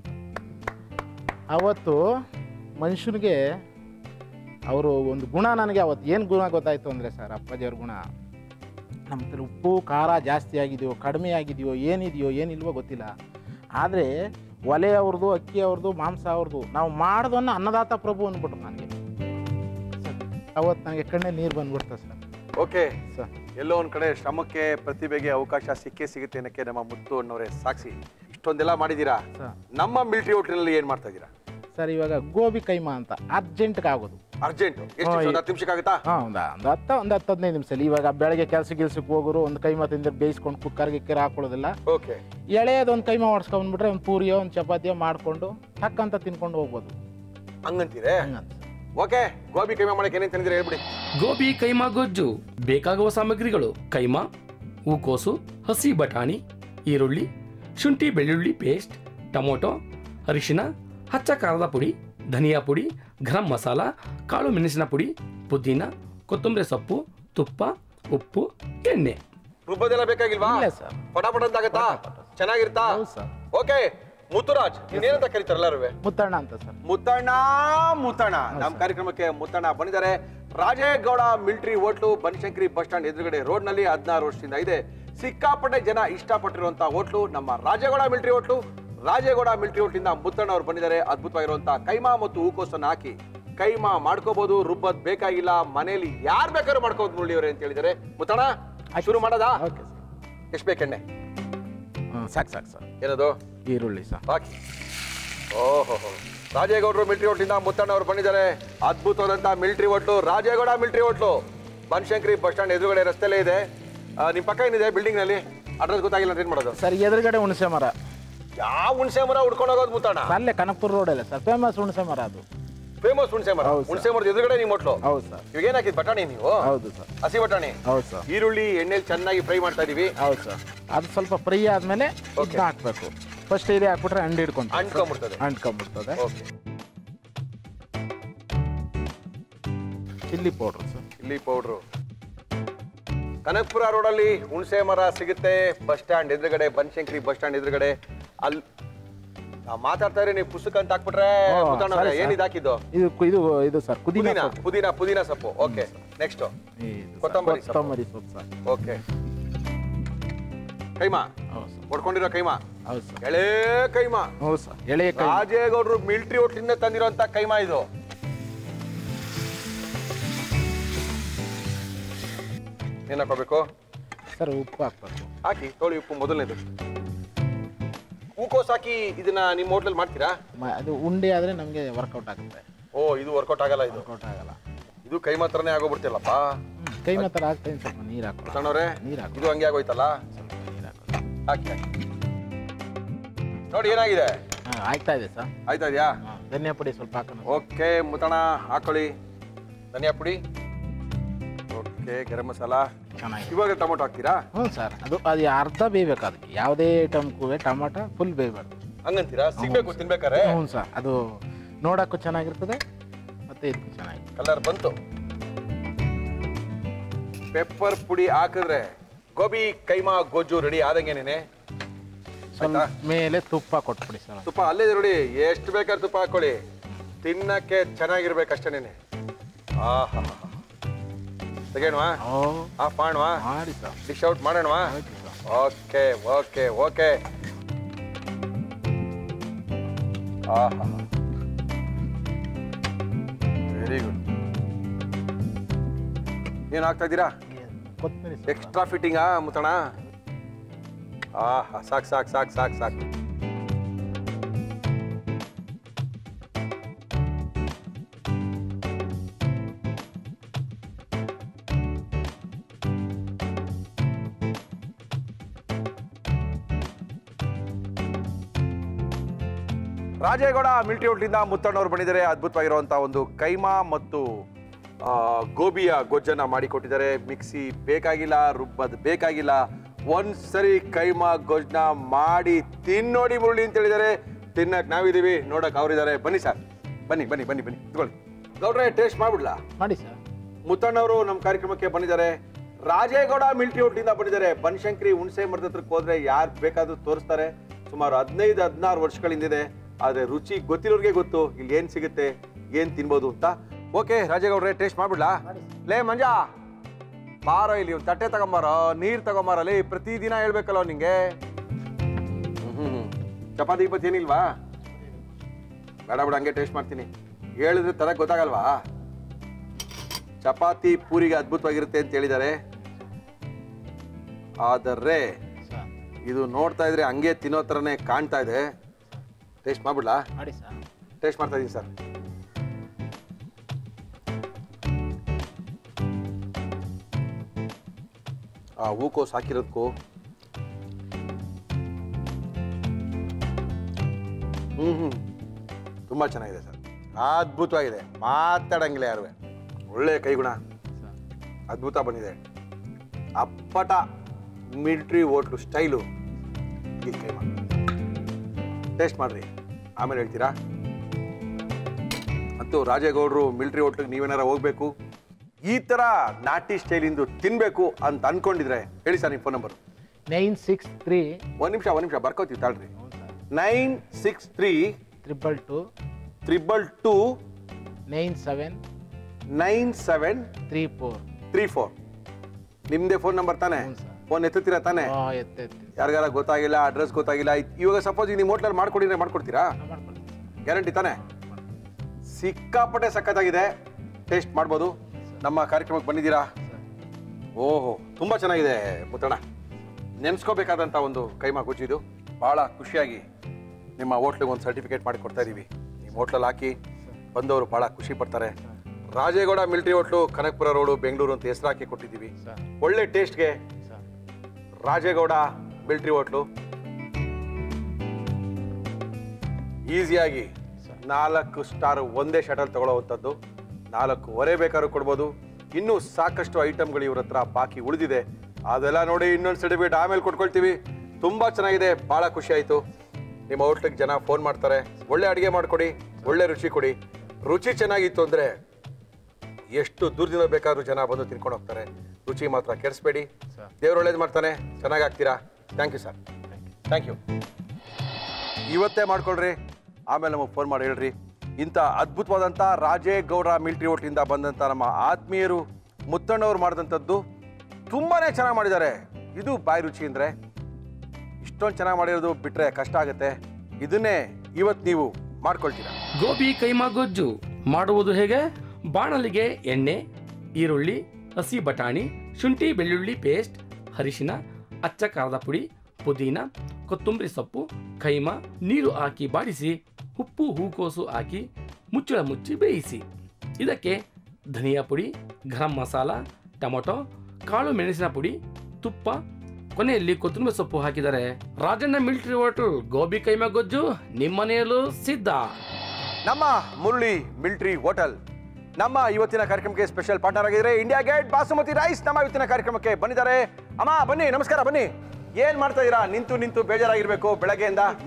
ಅವತ್ತು ಮನುಷ್ಯನಿಗೆ ಅವರು ಒಂದು ಗುಣ ನನಗೆ ಅವತ್ತು ಏನು ಗುಣ ಗೊತ್ತಾಯಿತು ಅಂದರೆ ಸರ್ ಅಪ್ಪಾಜಿಯವ್ರ ಗುಣ ನಮ್ಮ ಹತ್ರ ಉಪ್ಪು ಖಾರ ಜಾಸ್ತಿ ಆಗಿದೆಯೋ ಕಡಿಮೆ ಆಗಿದೆಯೋ ಏನಿದೆಯೋ ಏನಿಲ್ವೋ ಗೊತ್ತಿಲ್ಲ ಆದರೆ ಒಲೆ ಅವ್ರದ್ದು ಅಕ್ಕಿ ಅವ್ರದ್ದು ಮಾಂಸ ಅವ್ರದ್ದು ನಾವು ಮಾಡ್ದನ್ನ ಅನ್ನದಾತ ಪ್ರಭು ಅಂದ್ಬಿಟ್ರು ನನಗೆ ಸರ್ ಅವತ್ತು ನನಗೆ ಕಣ್ಣಲ್ಲಿ ನೀರು ಬಂದ್ಬಿಡ್ತ ಸರ್ ಓಕೆ ಸರ್ ಎಲ್ಲೋ ಒಂದ್ ಕಡೆ ಶ್ರಮಕ್ಕೆ ಪ್ರತಿಭೆಗೆ ಅವಕಾಶ ಸಿಕ್ಕೇ ಸಿಗುತ್ತೆ ಅನ್ನಕ್ಕೆ ನಮ್ಮ ಮುತ್ತು ಅನ್ನೋರೆ ಸಾಕ್ಷಿ ಇಷ್ಟೊಂದೆಲ್ಲ ಮಾಡಿದೀರಾ ಸರ್ ನಮ್ಮ ಮಿಲಿಟರಿ ಹೋಟ್ಲಿನಲ್ಲಿ ಏನ್ ಮಾಡ್ತಾ ಇದ್ದೀರಾ ಸರ್ ಇವಾಗ ಗೋಬಿ ಕೈಮಾ ಅಂತ ಅರ್ಜೆಂಟ್ಗೆ ಆಗೋದು ಅರ್ಜೆಂಟ್ ಎಷ್ಟು ಹಾ, ನಿಮಿಷ? ಒಂದು ಹತ್ತು ನಿಮಿಷಕ್ಕಾಗುತ್ತಾ ಹಾಂ ಒಂದು ಒಂದು ಹತ್ತು ಒಂದು ಹತ್ತು ಹದಿನೈದು ನಿಮಿಷದಲ್ಲಿ ಇವಾಗ ಬೆಳಗ್ಗೆ ಕೆಲಸ ಗಿಲ್ಸಕ್ಕೆ ಹೋಗೋರು ಒಂದು ಕೈಮಾ ತಿಂದ್ರೆ ಬೇಯಿಸ್ಕೊಂಡು ಕುಕ್ಕರ್ ಗಿಕ್ಕರ್ ಹಾಕೊಳ್ಳೋದಿಲ್ಲ ಓಕೆ ಎಳೆಯದು ಒಂದು ಕೈಮಾ ಹೊಡ್ಸ್ಕೊಂಡ್ಬಿಟ್ರೆ ಒಂದು ಪೂರಿಯೋ ಒಂದು ಚಪಾತಿಯೋ ಮಾಡಿಕೊಂಡು ಟಕ್ಕಂತ ತಿನ್ಕೊಂಡು ಹೋಗ್ಬೋದು ಹಂಗಂತೀರೆ ಹಂಗಂತ ಓಕೆ ಗೋಬಿ ಕೈಮಾ ಮಾಡಕ್ಕೆ ಏನೇನು ತಂದಿದ್ರೆ ಹೇಳ್ಬಿಡಿ ಗೋಬಿ ಕೈಮಾ ಗೊಜ್ಜು ಬೇಕಾಗುವ ಸಾಮಗ್ರಿಗಳು ಕೈಮಾ ಹೂಕೋಸು ಹಸಿ ಬಟಾಣಿ ಈರುಳ್ಳಿ ಶುಂಠಿ ಬೆಳ್ಳುಳ್ಳಿ ಪೇಸ್ಟ್ ಟೊಮೊಟೊ ಅರಿಶಿನ ಹಚ್ಚ ಖಾರದ ಪುಡಿ ಧನಿಯಾ ಪುಡಿ ಗರಂ ಮಸಾಲ ಕಾಳು ಮೆಣಸಿನ ಪುಡಿ ಪುದೀನ ಕೊತ್ತಂಬರಿ ಸೊಪ್ಪು ತುಪ್ಪ ಉಪ್ಪು ಎಣ್ಣೆ ರುಬ್ಬೋದೆಲ್ಲ ಬೇಕಾಗಿಲ್ವಾ ಇಲ್ಲ ಸರ್ ಪಟಾಪಟ ಅಂತ ಆಗತ್ತಾ ಚೆನ್ನಾಗಿರ್ತಾ ಹೌದು ಸರ್ ಓಕೆ ಮುತ್ತುರಾಜ್ ನೀನೇನಂತ ಕರೀತಾರ ಎಲ್ಲರೂ ಮುತ್ತಣ್ಣ ಅಂತ ಸರ್ ಮುತ್ತಣ್ಣ ಮುತ್ತಣ್ಣ ನಮ್ಮ ಕಾರ್ಯಕ್ರಮಕ್ಕೆ ಮುತ್ತಣ್ಣ ಬಂದಿದ್ದಾರೆ Rajegowda military hotel Banashankari bus stand ಎದುರುಗಡೆ ರೋಡ್ ನಲ್ಲಿ ಹದಿನಾರು ವರ್ಷದಿಂದ ಇದೆ ಸಿಕ್ಕಾಪಟ್ಟೆ ಜನ ಇಷ್ಟಪಟ್ಟಿರುವಂತಹ ಹೋಟ್ಲು ನಮ್ಮ Rajegowda military hotel Rajegowda military ಹೋಟ್ಲಿಂದ ಮುತ್ತಣ್ಣ ಅವರು ಬಂದಿದ್ದಾರೆ ಅದ್ಭುತವಾಗಿರುವಂತಹ ಕೈಮಾ ಮತ್ತು ಹೂಕೋಸನ್ನ ಹಾಕಿ ಕೈಮಾ ಮಾಡ್ಕೋಬಹುದು ರುಬ್ಬದ್ ಬೇಕಾಗಿಲ್ಲ ಮನೆಯಲ್ಲಿ ಯಾರು ಬೇಕಾದ್ರೂ ಮಾಡ್ಕೋಬಹುದು ಮುರಳಿಯವರೇ ಅಂತ ಹೇಳಿದ್ದಾರೆ ಮುತ್ತಣ್ಣ ಶುರು ಮಾಡೋದಾ ಓಕೆ ಸರ್ ಎಷ್ಟು ಬೇಕೆಣ್ಣೆ ಹ್ಞೂ ಸಾಕು ಸಾಕು ಸರ್ ಏನದು ಈರುಳ್ಳಿ ಸರ್ ಹಾಕಿ ಓಹೋ ರಾಜೇಗೌಡರು ಮಿಲಿಟರಿ ಹೋಟ್ಲಿಂದ ಮುತ್ತಣ್ಣ ಅವರು ಬಂದಿದ್ದಾರೆ ಅದ್ಭುತವಾದಂತ military hotel Rajegowda military hotel Banashankari bus stand ಎದುರುಗಡೆ ರಸ್ತೆಲೇ ಇದೆ ಆ, ನಿಮ್ ಪಕ್ಕ ಏನಿದೆ ಬಿಲ್ಡಿಂಗ್ ನಲ್ಲಿ ಅಡ್ರೆಸ್ ಗೊತ್ತಾಗಿಲ್ಲ ಅಂತ ಏನ್ ಮಾಡೋದು ಸರ್ ಎದುರುಗಡೆ ಹುಣಸೆ ಮರ ಯಾವ ಹುಣಸೆ ಮರ ಉಡ್ಕೊಂಡು ಹೋಗೋದು ಮುತ್ತಣ್ಣ ಅಲ್ಲೇ ಕನಕಪುರ ರೋಡಲ್ಲೇ ಸರ್ ಫೇಮಸ್ ಹುಣಸೆ ಮರ ಅದು ಫೇಮಸ್ ಹುಣಸೆ ಮರ ಹೌದು ಸರ್. ಹುಣಸೆ ಮರದ ಎದುರುಗಡೆ ನಿಮ್ಮ ಹೋಟ್ಲು ಹೌದು ಸರ್ ಇವಾಗ ಏನ್ ಹಾಕಿದ್ ಬಟಾಣಿ ನೀವು ಹೌದು ಸರ್ ಹಸಿ ಬಟಾಣಿ ಹೌದು ಸರ್ ಈರುಳ್ಳಿ ಎಣ್ಣೆಲಿ ಚೆನ್ನಾಗಿ ಫ್ರೈ ಮಾಡ್ತಾ ಇದೀವಿ ಹೌದು ಸರ್ ಅದು ಸ್ವಲ್ಪ ಫ್ರೈ ಆದಮೇಲೆ Okay. ಇದನ್ನ ಹಾಕ್ಬೇಕು ಫಸ್ಟ್ ಇದೆ ಹಾಕ್ಬಿಟ್ರೆ ಅಂಡಿ ಹಿಡ್ಕೊಂಡು ಅಂಟ್ಕೊಂಡ್ಬಿಡ್ತದೆ ಅಂಟ್ಕೊಂಡ್ಬಿಡ್ತದೆ okay chilli powder sir chilli powder Kanakapura ರೋಡಲ್ಲಿ ಹುಣಸೆ ಮರ ಸಿಗುತ್ತೆ ಬಸ್ ಸ್ಟ್ಯಾಂಡ್ ಎದುರುಗಡೆ ಬನಶಂಕರಿ ಬಸ್ ಸ್ಟ್ಯಾಂಡ್ ಎದುರುಗಡೆ ಅಲ್ಲಿ ನಾ ಮಾತಾಡ್ತಾ ಇರಿ ನೀವು ಪುಸ್ತಕ ಅಂತ ಹಾಕ್ಬಿಟ್ರೆ ಓ, ಮುತ್ತಣ್ಣ ಸರಿ, ಅವ್ರೆ, ಸರ್. ಏನಿದು ಹಾಕಿದ್ದು ಇದು ಕು- ಇದು ಇದು ಸರ್ ಕುದಿನ ಪುದೀನ ಸೊಪ್ಪು. ಪುದೀನ ಪುದೀನ ಸೊಪ್ಪು ಓಕೆ ನೆಕ್ಸ್ಟ್ ಇದು ಸರ್, ಕೊತ್ತಂಬರಿ ಸೊಪ್ಪು. ಕೊತ್ತಂಬರಿ ಸೊಪ್ಪು ಸರ್ ಓಕೆ ಕೈಮಾ ಹೌದು ಸರ್ ಹೊಡ್ಕೊಂಡಿರೋ ಕೈಮಾ ಹೌದು ಸರ್ ಎಳೆ ಕೈಮಾ ಹೌದು ಸರ್ ಎಳೆಯ ಕೈ ರಾಜೇಗೌಡರು ಮಿಲಿಟರಿ ಹೋಟ್ಲಿಂದ ತಂದಿರೋಂತ ಕೈಮಾ ಇದು ಏನ್ ಹಾಕೋಬೇಕು ಸರ್ ಉಪ್ಪು ಹಾಕ್ಬೇಕು ಹಾಕಿ ತೋಳಿ ಉಪ್ಪು ಮೊದಲನೇದು ಹೂಕೋಸ್ ಹಾಕಿ ಇದನ್ನ ನಿಮ್ಮ ಹೋಟ್ಲಲ್ಲಿ ಮಾಡ್ತೀರಾ ಮ- ಅದು ಉಂಡೆ ಆದರೆ ನಮಗೆ ವರ್ಕೌಟ್ ಆಗುತ್ತೆ ಓ ಇದು ವರ್ಕೌಟ್ ಆಗಲ್ಲ ಇದು ವರ್ಕೌಟ್ ಆಗಲ್ಲ ಇದು ಕೈ ಮಾತ್ರನೇ ಆಗೋಗ್ಬಿಡ್ತಿಲ್ಲಪ್ಪ ಹ್ಮ್. ಕೈ ಮಾತ್ರ ಹಾಕ್ತೀನಿ ಸ್ವಲ್ಪ ನೀರು ಹಾಕೋ ಸಣ್ಣವ್ರೆ ನೀರು ಹಾಕೋ ಇದು ಹಂಗೆ ಆಗೋಯ್ತಲ್ಲ ಸ್ವಲ್ಪ ನೀರು ಹಾಕೋ ಹಾಕಿ ಹಾಕಿ ನೋಡಿ ಏನಾಗಿದೆ ಹಾಂ ಆಗ್ತಾ ಇದೆ ಸರ್ ಆಯ್ತಾ ಇದೆಯಾ ಹಾಂ ಧನಿಯಾ ಪುಡಿ ಸ್ವಲ್ಪ ಹಾಕೋಣ ಓಕೆ ಮುತಣ ಹಾಕೊಳ್ಳಿ ಧನಿಯಾ ಪುಡಿ ಓಕೆ ಗರಂ ಮಸಾಲ ಚೆನ್ನಾಗಿದೆ ಇವಾಗ ಟೊಮೊಟೊ ಹಾಕ್ತೀರಾ ಹ್ಞೂ ಸರ್ ಅದು ಅದು ಅರ್ಧ ಬೇಯಬೇಕು ಅದಕ್ಕೆ ಯಾವುದೇ ಐಟಮ್ಗೂ ಟೊಮಾಟೊ ಫುಲ್ ಬೇಯಬಾರ್ದು ಹಂಗಂತೀರಾ ಸಿಗ್ಬೇಕು ತಿನ್ಬೇಕಾರೆ ಹ್ಞೂ ಸರ್ ಅದು ನೋಡೋಕ್ಕೂ ಚೆನ್ನಾಗಿರ್ತದೆ ಮತ್ತು ಇದಕ್ಕೂ ಚೆನ್ನಾಗಿರ್ತದೆ ಕಲರ್ ಬಂತು ಪೆಪ್ಪರ್ ಪುಡಿ ಹಾಕಿದ್ರೆ ಗೋಬಿ ಕೈಮಾ ಗೊಜ್ಜು ರೆಡಿ ಆದಂಗೆನೇನೆ ಸ್ವಲ್ಪ ಮೇಲೆ ತುಪ್ಪ ಕೊಟ್ಬಿಡಿ ಸರ್ ತುಪ್ಪ ಅಲ್ಲೇ ಇದೆ ನೋಡಿ ಎಷ್ಟು ಬೇಕಾದ್ರೆ ತುಪ್ಪ ಹಾಕೊಳ್ಳಿ ತಿನ್ನಕ್ಕೆ ಚೆನ್ನಾಗಿರ್ಬೇಕಷ್ಟೇನೆ ಆಹಾ ತೆಗೇಣವಾ ಓ ಆಫ್ ಮಾಡುವಾ ಮಾಡಿ ಸರ್ ಡಿಶ್ ಔಟ್ ಮಾಡೋಣವಾ ಆಯ್ತು ಸರ್ ಓಕೆ ಓಕೆ ಓಕೆ ಆಹಾ ವೆರಿ ಗುಡ್ ಏನು ಹಾಕ್ತಾ ಇದ್ದೀರಾ ಕೊತ್ತಂಬರಿ ಸರ್ ಎಕ್ಸ್ಟ್ರಾ ಫಿಟ್ಟಿಂಗಾ ಮುತ್ತಣ ಆಹಾ ಸಾಕು ಸಾಕು ಸಾಕು ಸಾಕು ಸಾಕು ರಾಜೇಗೌಡ ಮಿಲ್ಟ್ರಿ ಹೋಟ್ಲಿಂದ ಮುತ್ತಣ್ಣವ್ರು ಬಂದಿದ್ದಾರೆ ಅದ್ಭುತವಾಗಿರುವಂಥ ಒಂದು ಕೈಮಾ ಮತ್ತು ಆ, ಗೋಬಿಯ ಗೊಜ್ಜನ್ನ ಮಾಡಿಕೊಟ್ಟಿದ್ದಾರೆ ಮಿಕ್ಸಿ ಬೇಕಾಗಿಲ್ಲ ರುಬ್ಬದ್ ಬೇಕಾಗಿಲ್ಲ ಒಂದ್ ಸರಿ ಕೈಮಾ ಗೊಜ್ಜನ್ನ ಮಾಡಿ ತಿನ್ನೋಡಿ ಮುರುಳಿ ಅಂತ ಹೇಳಿದ್ದಾರೆ ತಿನ್ನಕ್ ನಾವಿದೀವಿ ನೋಡಕ್ ಅವರಿದ್ದಾರೆ ಬನ್ನಿ ಸರ್ ಬನ್ನಿ ಬನ್ನಿ ಬನ್ನಿ ಬನ್ನಿ ತಗೊಳ್ಳಿ ಗೌಡ್ರೆ ಟೇಸ್ಟ್ ಮಾಡ್ಬಿಡ್ಲಾ ಮಾಡಿ ಸರ್ ಮುತ್ತಣ್ಣವರು ನಮ್ಮ ಕಾರ್ಯಕ್ರಮಕ್ಕೆ ಬಂದಿದ್ದಾರೆ ರಾಜೇಗೌಡ ಮಿಲ್ಟ್ರಿ ಹೋಟ್ಲಿಂದ ಬಂದಿದ್ದಾರೆ ಬನಶಂಕರಿ ಹುಣಸೆ ಮರದ ಹತ್ರಕ್ಕೆ ಹೋದ್ರೆ ಯಾರು ಬೇಕಾದ್ರೂ ತೋರಿಸ್ತಾರೆ ಸುಮಾರು ಹದಿನೈದು ಹದಿನಾರು ವರ್ಷಗಳಿಂದಿದೆ ಆದ್ರೆ ರುಚಿ ಗೊತ್ತಿರೋರಿಗೆ ಗೊತ್ತು ಇಲ್ಲಿ ಏನ್ ಸಿಗುತ್ತೆ ಏನ್ ತಿನ್ಬೋದು ಅಂತ ಓಕೆ ರಾಜೇಗೌಡ್ರೆ ಟೇಸ್ಟ್ ಮಾಡ್ಬಿಡ್ಲಾ ಲೇ ಮಂಜಾ ಬಾರೋ ಇಲ್ಲಿ ಒಂದು ತಟ್ಟೆ ತಗೊಂಬಾರೋ ನೀರ್ ತಗೊಂಬಾರಲ್ಲಿ ಪ್ರತಿದಿನ ಹೇಳ್ಬೇಕಲ್ಲ ನಿಂಗೆ ಹ್ಮ್ ಹ್ಮ್ ಹ್ಮ್. ಚಪಾತಿ ಗಿಪಾತಿ ಏನಿಲ್ವಾ ಬೇಡ ಬೇಡ ಹಂಗೆ ಟೇಸ್ಟ್ ಮಾಡ್ತೀನಿ ಹೇಳಿದ್ರೆ ತರಕ್ ಗೊತ್ತಾಗಲ್ವಾ ಚಪಾತಿ ಪೂರಿಗೆ ಅದ್ಭುತವಾಗಿರುತ್ತೆ ಅಂತ ಹೇಳಿದ್ದಾರೆ ಆದರೆ ಸರ್ ಇದು ನೋಡ್ತಾ ಇದ್ರೆ ಹಂಗೆ ತಿನ್ನೋ ಥರನೇ ಕಾಣ್ತಾ ಇದೆ ಟೇಸ್ಟ್ ಮಾಡ್ಬಿಡ್ಲಾ ಮಾಡಿ ಸರ್ ಟೇಸ್ಟ್ ಮಾಡ್ತಾ ಇದೀನಿ ಸರ್ ಆ ಹೂಕೋಸ್ ಹಾಕಿರೋದಕ್ಕೂ ಹ್ಮ್ ಹ್ಮ್ ತುಂಬಾ ಚೆನ್ನಾಗಿದೆ ಸರ್ ಅದ್ಭುತವಾಗಿದೆ ಮಾತಾಡಂಗಿಲ್ಲ ಯಾರು ಒಳ್ಳೆ ಕೈಗುಣ ಸರ್ ಅದ್ಭುತ ಬಂದಿದೆ ಅಪ್ಪಟ ಮಿಲ್ಟ್ರಿ ಹೋಟ್ಲು ಸ್ಟೈಲು ಈ ಕೈಮಾ ಟೇಸ್ಟ್ ಮಾಡ್ರಿ ಆಮೇಲೆ ಹೇಳ್ತೀರಾ ಮತ್ತು ರಾಜೇಗೌಡರು ಮಿಲ್ಟ್ರಿ ಹೋಟ್ಲಿಗೆ ನೀವೇನಾರ ಹೋಗ್ಬೇಕು ಈ ಥರ ನಾಟಿ ಸ್ಟೈಲಿಂದು ತಿನ್ಬೇಕು ಅಂತ ಅನ್ಕೊಂಡಿದ್ರೆ ಹೇಳಿ ಸರ್ ನಿಮ್ಮ phone number nine six three ಒಂದು ನಿಮಿಷ ಒಂದು ನಿಮಿಷ ಬರ್ಕೋತೀವಿ ತಾಳ್ರಿ ಹ್ಞೂ sir nine six three triple two triple two nine seven nine seven three four three four ನಿಮ್ಮದೇ ಫೋನ್ ನಂಬರ್ ತಾನೆ ಹ್ಞೂ ಸರ್ ಫೋನ್ ಎತ್ತುತ್ತೀರಾ ತಾನೆ ಹಾಂ ಎತ್ತ ಎತ್ತಿ ಯಾರಿಗಾರ ಗೊತ್ತಾಗಿಲ್ಲ ಅಡ್ರೆಸ್ ಗೊತ್ತಾಗಿಲ್ಲ ಇದ್- ಇವಾಗ ಸಪೋಸ್ ನಿಮ್ಮ ಹೋಟ್ಲಲ್ಲಿ ಮಾಡ್ಕೊಡಿದ್ರೆ ಮಾಡ್ಕೊಡ್ತೀರಾ ಮಾಡ್ಕೊಡ್ತೀನಿ ಸರ್ ಗ್ಯಾರಂಟಿ ತಾನೆ ಸಿಕ್ಕಾಪಟ್ಟೆ ಸಖತ್ತಾಗಿದೆ ಟೇಸ್ಟ್ ಮಾಡ್ಬೋದು ನಮ್ಮ ಕಾರ್ಯಕ್ರಮಕ್ಕೆ ಬಂದಿದ್ದೀರಾ ಸರ್ ಓಹೋ ತುಂಬ ಚೆನ್ನಾಗಿದೆ ಮುತ್ತಣ್ಣ ನೆನೆಸ್ಕೋಬೇಕಾದಂಥ ಒಂದು ಕೈಮಾ ಗುಜ್ಜಿದು ಭಾಳ ಖುಷಿಯಾಗಿ ನಿಮ್ಮ ಹೋಟ್ಲಿಗೆ ಒಂದು ಸರ್ಟಿಫಿಕೇಟ್ ಮಾಡಿ ಕೊಡ್ತಾ ಇದ್ದೀವಿ ನಿಮ್ಮ ಹೋಟ್ಲಲ್ಲಿ ಹಾಕಿ ಬಂದವರು ಭಾಳ ಖುಷಿ ಪಡ್ತಾರೆ Rajegowda military hotel Kanakapura road Bengaluru ಅಂತ ಹೆಸರು ಹಾಕಿ ಕೊಟ್ಟಿದ್ದೀವಿ ಸರ್ ಒಳ್ಳೆ ಟೇಸ್ಟ್ಗೆ ಸರ್ ರಾಜೇಗೌಡ ಮಿಲ್ಟ್ರಿ ಹೋಟ್ಲು ಈಸಿಯಾಗಿ ನಾಲ್ಕು ಸ್ಟಾರ್ ಒಂದೇ ಶಟಲ್ ತಗೊಳ್ಳೋವಂಥದ್ದು ನಾಲ್ಕೂವರೆ ಬೇಕಾದ್ರೂ ಕೊಡ್ಬೋದು ಇನ್ನೂ ಸಾಕಷ್ಟು ಐಟಮ್ಗಳು ಇವ್ರ ಹತ್ರ ಬಾಕಿ ಉಳಿದಿದೆ ಅದೆಲ್ಲ ನೋಡಿ ಇನ್ನೊಂದು ಸರ್ಟಿಫಿಕೇಟ್ ಆಮೇಲೆ ಕೊಟ್ಕೊಳ್ತೀವಿ ತುಂಬ ಚೆನ್ನಾಗಿದೆ ಭಾಳ ಖುಷಿ ಆಯಿತು ನಿಮ್ಮ ಹೋಟ್ಲಿಗೆ ಜನ ಫೋನ್ ಮಾಡ್ತಾರೆ ಒಳ್ಳೆ ಅಡುಗೆ ಮಾಡಿಕೊಡಿ ಒಳ್ಳೆ ರುಚಿ ಕೊಡಿ ರುಚಿ ಚೆನ್ನಾಗಿತ್ತು ಅಂದರೆ ಎಷ್ಟು ದೂರದಿಂದ ಬೇಕಾದ್ರೂ ಜನ ಬಂದು ತಿನ್ಕೊಂಡು ಹೋಗ್ತಾರೆ ರುಚಿ ಮಾತ್ರ ಕೆಡಿಸ್ಬೇಡಿ ಸರ್ ದೇವ್ರು ಒಳ್ಳೇದು ಮಾಡ್ತಾನೆ ಚೆನ್ನಾಗಿ ಆಗ್ತೀರಾ thank you sir thank you ಇವತ್ತೇ ಮಾಡ್ಕೊಳ್ರಿ ಆಮೇಲೆ ನಮಗೆ ಫೋನ್ ಮಾಡಿ ಹೇಳ್ರಿ ಇಂಥ ಅದ್ಭುತವಾದಂಥ ರಾಜೇಗೌಡ ಮಿಲ್ಟ್ರಿ ಹೋಟ್ಲಿಂದ ಬಂದಂಥ ನಮ್ಮ ಆತ್ಮೀಯರು ಮುತ್ತಣ್ಣವ್ರು ಮಾಡಿದಂಥದ್ದು ತುಂಬಾ ಚೆನ್ನಾಗಿ ಮಾಡಿದ್ದಾರೆ ಇದು ಬಾಯಿ ರುಚಿ ಅಂದರೆ ಇಷ್ಟೊಂದು ಚೆನ್ನಾಗಿ ಮಾಡಿರೋದು ಬಿಟ್ಟರೆ ಕಷ್ಟ ಆಗುತ್ತೆ ಇದನ್ನೇ ಇವತ್ತು ನೀವು ಮಾಡ್ಕೊಳ್ತೀರಾ ಗೋಬಿ ಕೈಮಾ ಗೊಜ್ಜು ಮಾಡುವುದು ಹೇಗೆ ಬಾಣಲಿಗೆ ಎಣ್ಣೆ ಈರುಳ್ಳಿ ಹಸಿ ಬಟಾಣಿ ಶುಂಠಿ ಬೆಳ್ಳುಳ್ಳಿ ಪೇಸ್ಟ್ ಅರಿಶಿನ ಅಚ್ಚ ಖಾರದ ಪುಡಿ ಪುದೀನ ಕೊತ್ತಂಬರಿ ಸೊಪ್ಪು ಕೈಮಾ ನೀರು ಹಾಕಿ ಬಾಡಿಸಿ ಉಪ್ಪು ಹೂಕೋಸು ಹಾಕಿ ಮುಚ್ಚಳ ಮುಚ್ಚಿ ಬೇಯಿಸಿ ಇದಕ್ಕೆ ಧನಿಯಾ ಪುಡಿ ಗರಂ ಮಸಾಲ ಟೊಮೊಟೊ ಕಾಳು ಮೆಣಸಿನ ಪುಡಿ ತುಪ್ಪ ಕೊನೆಯಲ್ಲಿ ಕೊತ್ತಂಬರಿ ಸೊಪ್ಪು ಹಾಕಿದರೆ ರಾಜಣ್ಣ ಮಿಲ್ಟ್ರಿ ಹೋಟೆಲ್ ಗೋಬಿ ಕೈಮಾ ಗೊಜ್ಜು ನಿಮ್ಮನೆಯಲ್ಲೂ ಸಿದ್ಧ ನಮ್ಮ ಮುರಳಿ ಮಿಲ್ಟ್ರಿ ಹೋಟೆಲ್ ನಮ್ಮ ಇವತ್ತಿನ ಕಾರ್ಯಕ್ರಮಕ್ಕೆ ಸ್ಪೆಷಲ್ ಪಾರ್ಟ್ನರ್ ಆಗಿದ್ರೆ ಇಂಡಿಯಾ ಗೇಟ್ ಬಾಸುಮತಿ ರೈಸ್ ನಮ್ಮ ಇವತ್ತಿನ ಕಾರ್ಯಕ್ರಮಕ್ಕೆ ಬಂದಿದ್ದಾರೆ ಅಮ್ಮ ಬನ್ನಿ ನಮಸ್ಕಾರ ಬನ್ನಿ ಏನ್ ಮಾಡ್ತಾ ಇದೀರಾ ನಿಂತು ನಿಂತು ಬೇಜಾರಾಗಿರ್ಬೇಕು ಬೆಳಗ್ಗೆಯಿಂದ ಬನ್ನಿ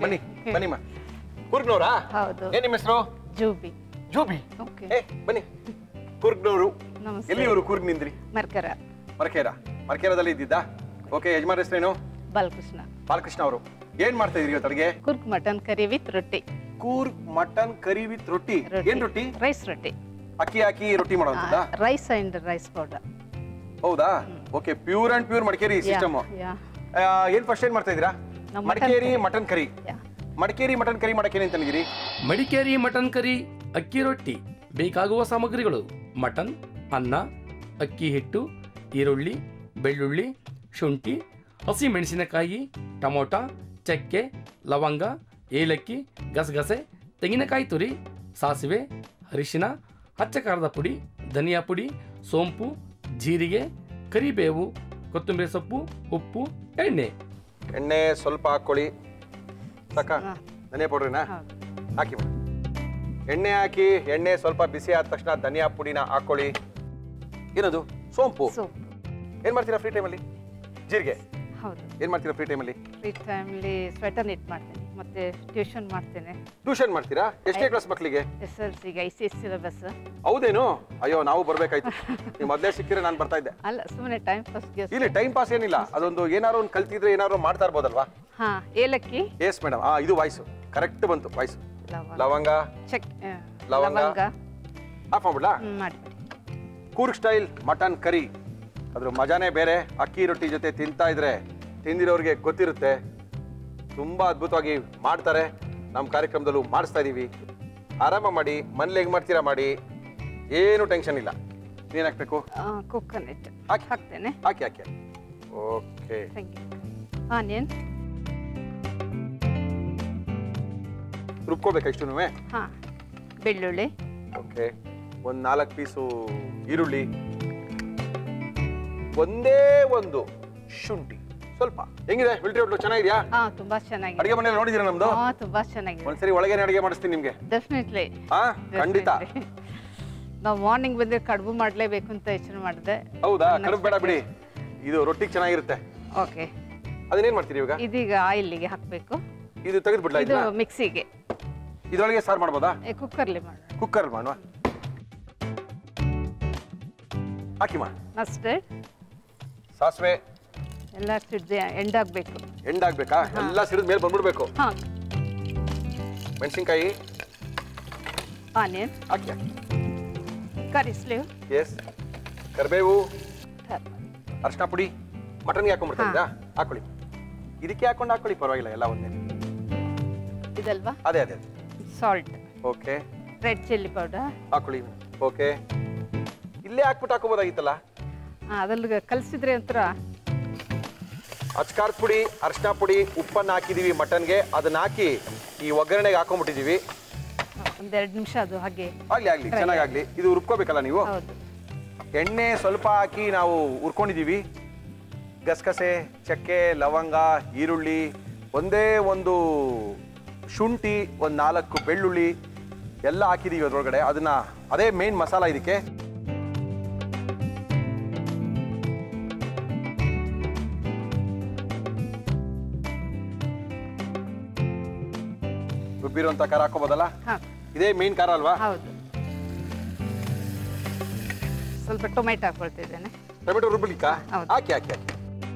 ಬನ್ನಿಮ್ಮ ಕೂರ್ಗ್ನವ್ರಾ ಹೌದು ಏನ್ ನಿಮ್ಮ ಹೆಸರು ಜೂಬಿ ಜೂಬಿ ಓಕೆ ಏ ಬನ್ನಿ ಕೂರ್ಗ್ನವರು ನಮಸ್ತೆ ಎಲ್ಲಿ ಇವರು ಕೂರ್ಗ್ ನಿಂದ್ರಿ ಮರ್ಕರ ಮರಕೇರ ಮರಕೇರದಲ್ಲಿ ಇದ್ದಿದ್ದಾ ಓಕೆ ಯಜಮಾನ್ ಹೆಸರೇನು ಬಾಲಕೃಷ್ಣ ಬಾಲಕೃಷ್ಣ ಅವರು ಏನ್ ಮಾಡ್ತಾ ಇದ್ರಿ ಇವತ್ತು ಅಡಿಗೆ ಕುರ್ಕ್ ಮಟನ್ ಕರಿ ವಿತ್ ರೊಟ್ಟಿ ಕೂರ್ಗ್ ಮಟನ್ ಕರಿ ವಿತ್ ರೊಟ್ಟಿ ಏನ್ ರೊಟ್ಟಿ ರೈಸ್ ರೊಟ್ಟಿ ಅಕ್ಕಿ ಹಾಕಿ ರೊಟ್ಟಿ ಮಾಡೋಂಥದ್ದಾ ರೈಸ್ ಅಂಡ್ ರೈಸ್ ಪೌಡರ್ ಹೌದಾ okay pure and pure Madikeri system ಯಾ ಏನ್ ಫಸ್ಟ್ ಏನ್ ಮಾಡ್ತಾ ಇದ್ದೀರಾ ನಾವು ಮಡಿಕೇರಿ ಮಟನ್ ಕರಿ ಯಾ ಮಡಿಕೇರಿ ಮಟನ್ ಕರಿ ಮಾಡಕ್ಕೆ ಏನೇನ್ ತಂದಿದ್ದೀರಿ ಮಡಿಕೇರಿ ಮಟನ್ ಕರಿ ಅಕ್ಕಿ ರೊಟ್ಟಿ ಬೇಕಾಗುವ ಸಾಮಗ್ರಿಗಳು ಮಟನ್ ಅನ್ನ ಅಕ್ಕಿ ಹಿಟ್ಟು ಈರುಳ್ಳಿ ಬೆಳ್ಳುಳ್ಳಿ ಶುಂಠಿ ಹಸಿ ಮೆಣಸಿನಕಾಯಿ ಟೊಮೊಟ ಚಕ್ಕೆ ಲವಂಗ ಏಲಕ್ಕಿ ಗಸಗಸೆ ತೆಂಗಿನಕಾಯಿ ತುರಿ ಸಾಸಿವೆ ಅರಿಶಿನ ಹಚ್ಚ ಖಾರದ ಪುಡಿ ಧನಿಯಾ ಪುಡಿ ಸೋಂಪು ಜೀರಿಗೆ ಕರಿಬೇವು ಕೊತ್ತಂಬರಿ ಸೊಪ್ಪು ಉಪ್ಪು ಎಣ್ಣೆ ಎಣ್ಣೆ ಸ್ವಲ್ಪ ಹಾಕೊಳ್ಳಿ ಸಾಕ ಹಾ. ಧನಿಯಾ ಪೌಡ್ರಿನ ಹೌದು ಹಾಕಿ ಮೇಡಮ್ ಎಣ್ಣೆ ಹಾಕಿ ಎಣ್ಣೆ ಸ್ವಲ್ಪ ಬಿಸಿ ಆದ ತಕ್ಷಣ ಧನಿಯಾ ಪುಡಿನ ಹಾಕೊಳ್ಳಿ ಏನದು ಸೋಂಪು ಸೂಪ್ ಏನ್ ಮಾಡ್ತೀರಾ ಫ್ರೀ ಟೈಮಲ್ಲಿ ಜೀರಿಗೆ ಹೌದು ಏನ್ ಮಾಡ್ತೀರಾ ಫ್ರೀ ಟೈಮಲ್ಲಿ ಫ್ರೀ ಟೈಮ್ಲಿ ಸ್ವೆಟರ್ ನಿಟ್ ಮಾಡ್ತೇನೆ ಮತ್ತೆ ಟ್ಯೂಷನ್ ಮಾಡ್ತೇನೆ ಟ್ಯೂಷನ್ ಮಾಡ್ತೀರಾ ಎಷ್ಟೇ ಕ್ಲಾಸ್ ಮಕ್ಕಳಿಗೆ ಎಸ್ ಎಲ್ ಸಿಗೆ ಐ ಸಿ ಎಸ್ ಸಿಲೆಬಸ್ ಹೌದೇನು ಅಯ್ಯೋ ನಾವು ಬರ್ಬೇಕಾಯ್ತು ನೀವು ಮೊದಲೇ ಸಿಕ್ಕಿದ್ರೆ ನಾನು ಬರ್ತಾ ಇದ್ದೆ ಅಲ್ಲ ಸುಮ್ಮನೆ ಟೈಮ್ ಪಾಸ್ಗೆ ಇಲ್ಲಿ ಟೈಮ್ ಪಾಸ್ ಏನಿಲ್ಲ ಅದೊಂದು ಏನಾದ್ರು ಒಂದು ಕಲ್ತಿದ್ರೆ ಏನಾದ್ರು ಮಾಡ್ತಾ ಇರ್ಬೋದಲ್ವಾ ಹಾ ಏಲಕ್ಕಿ ಎಸ್ ಮೇಡಮ್ ಆ ಇದು ವಾಯ್ಸು ಕರೆಕ್ಟ್ ಬಂತು ವಾಯ್ಸು ಲವಂಗ ಲವಂಗ ಚೆಕ್ ಆ, ಲವಂಗ. ಲವಂಗ ಆಫ್ ಮಾಡ್ಬಿಡ್ಲಾ ಹ್ಮ್, ಮಾಡ್ಬಿಡಿ ಕೂರ್ಗ್ ಸ್ಟೈಲ್ ಮಟನ್ ಕರಿ ಅದ್ರ ಮಜಾನೇ ಬೇರೆ ಅಕ್ಕಿ ರೊಟ್ಟಿ ಜೊತೆ ತಿಂತಾ ಇದ್ರೆ ತಿಂದಿರೋರಿಗೆ ಗೊತ್ತಿರುತ್ತೆ ತುಂಬಾ ಅದ್ಭುತವಾಗಿ ಮಾಡ್ತಾರೆ ನಮ್ಮ ಕಾರ್ಯಕ್ರಮದಲ್ಲೂ ಮಾಡಿಸ್ತಾ ಇದೀವಿ ಆರಾಮ ಮಾಡಿ ಮನೇಲಿ ಹೆಂಗ್ ಮಾಡ್ತೀರಾ ಮಾಡಿ ಏನು ಟೆನ್ಷನ್ ಇಲ್ಲ ಏನ್ ಹಾಕ್ಬೇಕು ಕೊಕೊನೆಟ್ ಹಾಕಿ. ಹಾಕ್ತೇನೆ ಹಾಕಿ ಹಾಕಿ ಓಕೆ ಥ್ಯಾಂಕ್ ಯು ಆನಿಯನ್ ರುಬ್ಕೋಬೇಕಾ ಇಷ್ಟು ಹಾ ಬೆಳ್ಳುಳ್ಳಿ ಓಕೆ ಒಂದು ನಾಲ್ಕು ಪೀಸು ಈರುಳ್ಳಿ ಒಂದೇ ಒಂದು ಶುಂಠಿ ಸ್ವಲ್ಪ ಹೆಂಗಿದೆ ಮಿಲ್ಟ್ರಿ ಹೋಟ್ಲು ಚೆನ್ನಾಗಿದ್ಯಾ ಹಾ ತುಂಬಾ ಚೆನ್ನಾಗಿದೆ ಅಡಿಗೆ ಮನೇಲಿ ನೋಡಿದ್ದೀರಾ ನಮ್ದು ಹಾ ತುಂಬಾ ಚೆನ್ನಾಗಿದೆ ಒಂದ್ಸರಿ ಒಳಗೇನೆ ಅಡಿಗೆ ಮಾಡಿಸ್ತೀನಿ ನಿಮ್ಗೆ ಡೆಫಿನೆಟ್ಲಿ ಹಾ ಖಂಡಿತ ನಾವು ಮಾರ್ನಿಂಗ್ ಬಂದ್ರೆ ಕಡುಬು ಮಾಡ್ಲೇಬೇಕು ಅಂತ ಯೋಚನೆ ಮಾಡಿದೆ ಹೌದಾ ಕಡುಬು ಬೇಡ ಬಿಡಿ ಇದು ರೊಟ್ಟಿಗೆ ಚೆನ್ನಾಗಿರುತ್ತೆ ಓಕೆ ಅದನ್ನೇನ್ ಮಾಡ್ತೀರಿ ಇವಾಗ ಇದೀಗ ಆಯಿಲ್ಗೆ ಹಾಕ್ಬೇಕು ಇದು ತೆಗೆದು ಬಿಡ್ಲಾ ಇದು ಇದನ್ನ ಮಿಕ್ಸಿಗೆ ಇದ್ರೊಳಗೆ ಸಾರು ಮಾಡ್ಬೋದಾ ಕುಕ್ಕರ್ಲಿ ಮಾಡೋಣ ಕುಕ್ಕರ್ ಮಾಡುವ ಹಾಕಿ ಮಾ ಮಸ್ಟರ್ಡ್ ಸಾಸಿವೆ ಎಲ್ಲ ಸಿಡ್ದೆ ಎಂಡಾಗಬೇಕು ಎಂಡಾಗ್ಬೇಕಾ ಎಲ್ಲ ಸಿರಿದ ಮೇಲೆ ಬಂದ್ಬಿಡ್ಬೇಕು ಹಾ ಮೆಣಸಿನ್ಕಾಯಿ ಆನಿಯನ್ ಹಾಕಿ ಹಾಕಿ ಕರಿ ಸ್ಲೀವ್ ಎಸ್ ಕರಿಬೇವು ಅರ್ಶಿನ ಪುಡಿ ಮಟನ್ಗೆ ಹಾಕೊಂಡ್ಬಿಡ್ತಾ ಹಾಕೊಳ್ಳಿ ಇದಕ್ಕೆ ಹಾಕೊಂಡು ಹಾಕೊಳ್ಳಿ ಪರವಾಗಿಲ್ಲ ಎಲ್ಲ ಒಂದೇ ಇದಲ್ವಾ ಅದೇ ಅದೇ salt okay red chilli powder ಹಾಕೊಳ್ಳಿ ಓಕೆ ಇಲ್ಲೇ ಹಾಕ್ಬಿಟ್ಟು ಹಾಕೋಬೋದಾಗಿತ್ತಲ್ಲ ಅದ್ರಲ್ಲಿ ಕಲಿಸಿದ್ರೆ ಒಂಥರ ಅಚ್ಕಾರದ ಪುಡಿ ಅರ್ಶಿನ ಪುಡಿ ಉಪ್ಪನ್ನು ಹಾಕಿದೀವಿ ಮಟನ್ಗೆ ಅದನ್ನ ಹಾಕಿ ಈ ಒಗ್ಗರಣೆಗೆ ಹಾಕೊಂಡ್ಬಿಟ್ಟಿದೀವಿ ಒಂದೆರಡು ನಿಮಿಷ ಅದು ಹಾಗೆ ಆಗ್ಲಿ ಆಗ್ಲಿ ಚೆನ್ನಾಗಾಗ್ಲಿ ಇದು ರುಬ್ಕೋಬೇಕಲ್ಲ ನೀವು ಹೌದು ಎಣ್ಣೆ ಸ್ವಲ್ಪ ಹಾಕಿ ನಾವು ಹುರ್ಕೊಂಡಿದ್ದೀವಿ ಗಸಗಸೆ ಚಕ್ಕೆ ಲವಂಗ ಈರುಳ್ಳಿ ಒಂದೇ ಒಂದು ಶುಂಠಿ ಒಂದು ನಾಲ್ಕು ಬೆಳ್ಳುಳ್ಳಿ ಎಲ್ಲ ಹಾಕಿದ್ದೀವಿ ಅದರೊಳಗಡೆ ಅದನ್ನ ಅದೇ ಮೇನ್ ಮಸಾಲ ಇದಕ್ಕೆ ರುಬ್ಬಿರುವಂಥ ಖಾರ ಹಾಕೋಬೋದಲ್ಲ ಹಾ ಇದೇ ಮೇನ್ ಖಾರ ಅಲ್ವಾ ಹೌದು ಸ್ವಲ್ಪ ಟೊಮೆಟೊ ಹಾಕೊಳ್ತಿದ್ದೇನೆ ಟೊಮೆಟೊ ರುಬ್ಬಲಿಕ್ಕಾ ಹೌದು. ಹಾಕಿ ಹಾಕಿ ಹಾಕಿ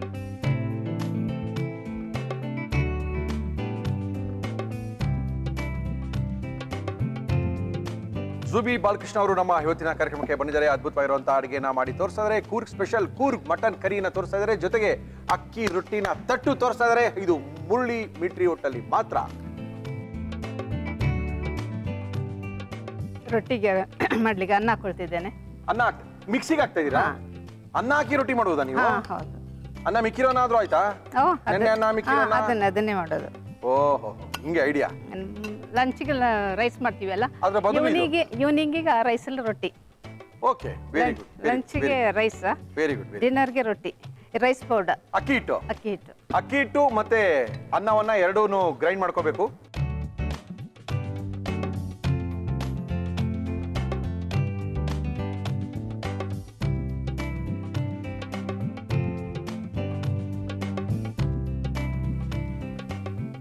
ಜುಬಿ ಬಾಲಕೃಷ್ಣ ಅವರು ನಮ್ಮ ಇವತ್ತಿನ ಕಾರ್ಯಕ್ರಮಕ್ಕೆ ಬಂದಿದ್ದಾರೆ ಅದ್ಭುತವಾಗಿರುವಂತಹ ಅಡುಗೆನ ಮಾಡಿ ತೋರಿಸ್ತಾ ಇದ್ದಾರೆ ಕೂರ್ಗ್ ಸ್ಪೆಷಲ್ ಕೂರ್ಗ್ ಮಟನ್ ಕರಿನ ತೋರಿಸ್ತಾ ಇದ್ದಾರೆ ಜೊತೆಗೆ ಅಕ್ಕಿ ರೊಟ್ಟಿನ ತಟ್ಟು ತೋರಿಸ್ತಾ ಇದ್ದಾರೆ ಇದು ಮುಳ್ಳಿ ಮಿಟ್ರಿ ಹೋಟೆಲ್ ಮಾತ್ರ ರೊಟ್ಟಿಗೆ ಮಾಡ್ಲಿಕ್ಕೆ ಅನ್ನ ಹಾಕೊಳ್ತಿದ್ದೇನೆ ಅನ್ನ ಹಾಕ್- ಮಿಕ್ಸಿಗೆ ಹಾಕ್ತಾ ಇದೀರಾ ಹಾ. ಅನ್ನ ಹಾಕಿ ರೊಟ್ಟಿ ಮಾಡುವುದಾ ನೀವು ಹಾ ಹೌದು ಅನ್ನ ಮಿಕ್ಕಿರೋನಾದ್ರೂ ಆಯ್ತಾ ಓ, ಅದೇ- ನೆನ್ನೆ ಅನ್ನ ಮಿಕ್ಕಿರೋ ಹಾ, ಅನ್ನ? ಅದನ್ನೇ ಅದನ್ನೇ ಮಾಡೋದು ಓಹೋ ಹಿಂಗೆ ಐಡಿಯಾ ಲಂಚ್ಗೆಲ್ಲ ರೈಸ್ ಮಾಡ್ತೀವಲ್ಲ ಅದ್ರ ಬದಲು ಇದು? ಇವನಿಗೆ ಇವನಿಗೆ ಆ ರೈಸಲ್ಲಿ ರೊಟ್ಟಿ ಓಕೆ ವೆರಿ ಗುಡ್ ಲಂಚ್ಗೆ ರೈಸ್ ವೆರಿ ಗುಡ್ ವೆರಿ ಡಿನ್ನರ್ಗೆ ರೊಟ್ಟಿ ರೈಸ್ ಪೌಡರ್ ಅಕ್ಕಿ ಹಿಟ್ಟು ಅಕ್ಕಿ ಹಿಟ್ಟು ಅಕ್ಕಿ ಹಿಟ್ಟು ಮತ್ತೆ ಅನ್ನವನ್ನ ಎರಡೂ ಗ್ರೈಂಡ್ ಮಾಡ್ಕೋಬೇಕು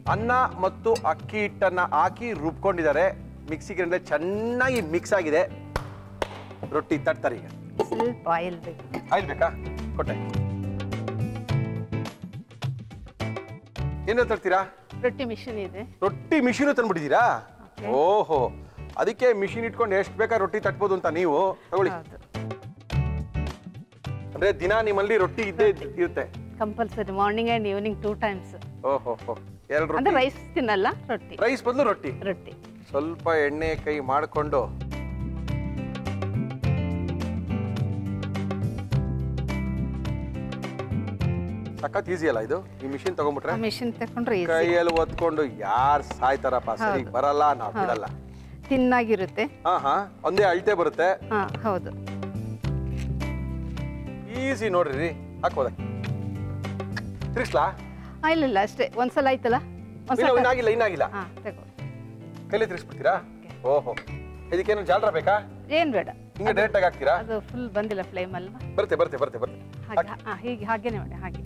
ಅನ್ನ ಮತ್ತು ಅಕ್ಕಿ ಹಿಟ್ಟನ್ನ ಹಾಕಿ ರುಬ್ಕೊಂಡಿದ್ದಾರೆ ಮಿಕ್ಸಿ ಗ್ರೈಂಡರ್ ಚೆನ್ನಾಗಿ ಮಿಕ್ಸ್ ಆಗಿದೆ ರೊಟ್ಟಿ ತಟ್ತಾರೆ ಈಗ ಸ್ವಲ್ಪ ಆಯಿಲ್ ಬೇಕು ಆಯ್ತು ಬೇಕಾ ಕೊಟ್ಟೆ ಏನು ತರ್ತೀರಾ ರೊಟ್ಟಿ ಮಿಷಿನ್ ಇದೆ ರೊಟ್ಟಿ ಮಿಷಿನ್ ತಂದ್ಬಿಟ್ಟಿದ್ದೀರಾ Okay. ಓಹೋ ಅದಕ್ಕೆ ಮಿಷಿನ್ ಇಟ್ಕೊಂಡು ಎಷ್ಟು ಬೇಕಾ ರೊಟ್ಟಿ ತಟ್ಬೋದು ಅಂತ ನೀವು ತಗೊಳ್ಳಿ ಹೌದು ಅಂದ್ರೆ ದಿನ ನಿಮ್ಮಲ್ಲಿ ರೊಟ್ಟಿ ಇದ್ದೇ ಇದ್- ಇರುತ್ತೆ compulsory morning and evening two times ಓಹೋ ಹೋ ಎರಡು ಅಂದ್ರೆ ರೊಟ್ಟಿ ರೈಸ್ ತಿನ್ನಲ್ಲ ರೊಟ್ಟಿ ರೈಸ್ ಬದಲು ರೊಟ್ಟಿ ರೊಟ್ಟಿ ಸ್ವಲ್ಪ ಎಣ್ಣೆ ಕೈ ಮಾಡಿಕೊಂಡು ಸಖತ್ ಈಸಿ ಅಲ್ಲ ಇದು ಈ ಮಿಷಿನ್ ತಗೊಂಡ್ಬಿಟ್ರೆ ಮಿಷಿನ್ ತಕೊಂಡ್ರೆ ಈಸಿ ಕೈಯಲ್ಲಿ ಒತ್ಕೊಂಡು ಯಾರು ಸಾಯ್ತಾರಪ್ಪ ಸರಿ ಹೌದು. ಬರಲ್ಲ ನಾವು ಬಿಡಲ್ಲ ತಿನ್ನಾಗಿರುತ್ತೆ ಹಾ ಹಾ ಒಂದೇ ಅಳತೆ ಬರುತ್ತೆ ಹಾ ಹೌದು ಈಸಿ ನೋಡ್ರಿ ರೀ ಹಾಕೋದೆ ತಿರ್ಸ್ಲಾ ಆ, ಇಲ್ಲ ಇಲ್ಲ ಅಷ್ಟೇ ಒಂದ್ಸಲ ಆಯ್ತಲ್ಲ ಇಲ್ಲ ಒಂದ್ಸಲ ಇನ್ನಾಗಿಲ್ಲ ಇನ್ನಾಗಿಲ್ಲ ಹಾ ತಗೋ ಕೈಲಿ ತಿರ್ಸ್ಬಿಡ್ತೀರಾ ಓಹೋ ಇದಕ್ಕೇನು ಜಾಲ್ರ ಬೇಕಾ ಏನ್ ಬೇಡ ಹಿಂಗೆ ಡೈರೆಕ್ಟ್ ಆಗಿ ಹಾಕ್ತೀರಾ ಅದು ಫುಲ್ ಬಂದಿಲ್ಲ ಫ್ಲೇಮ್ ಅಲ್ವಾ ಬರುತ್ತೆ ಬರುತ್ತೆ ಬರುತ್ತೆ ಬರುತ್ತೆ ಹಾಗೆ ಹಾ ಹೀಗೆ ಹಾಗೇನೆ ಮಾಡಿ ಹಾಗೆ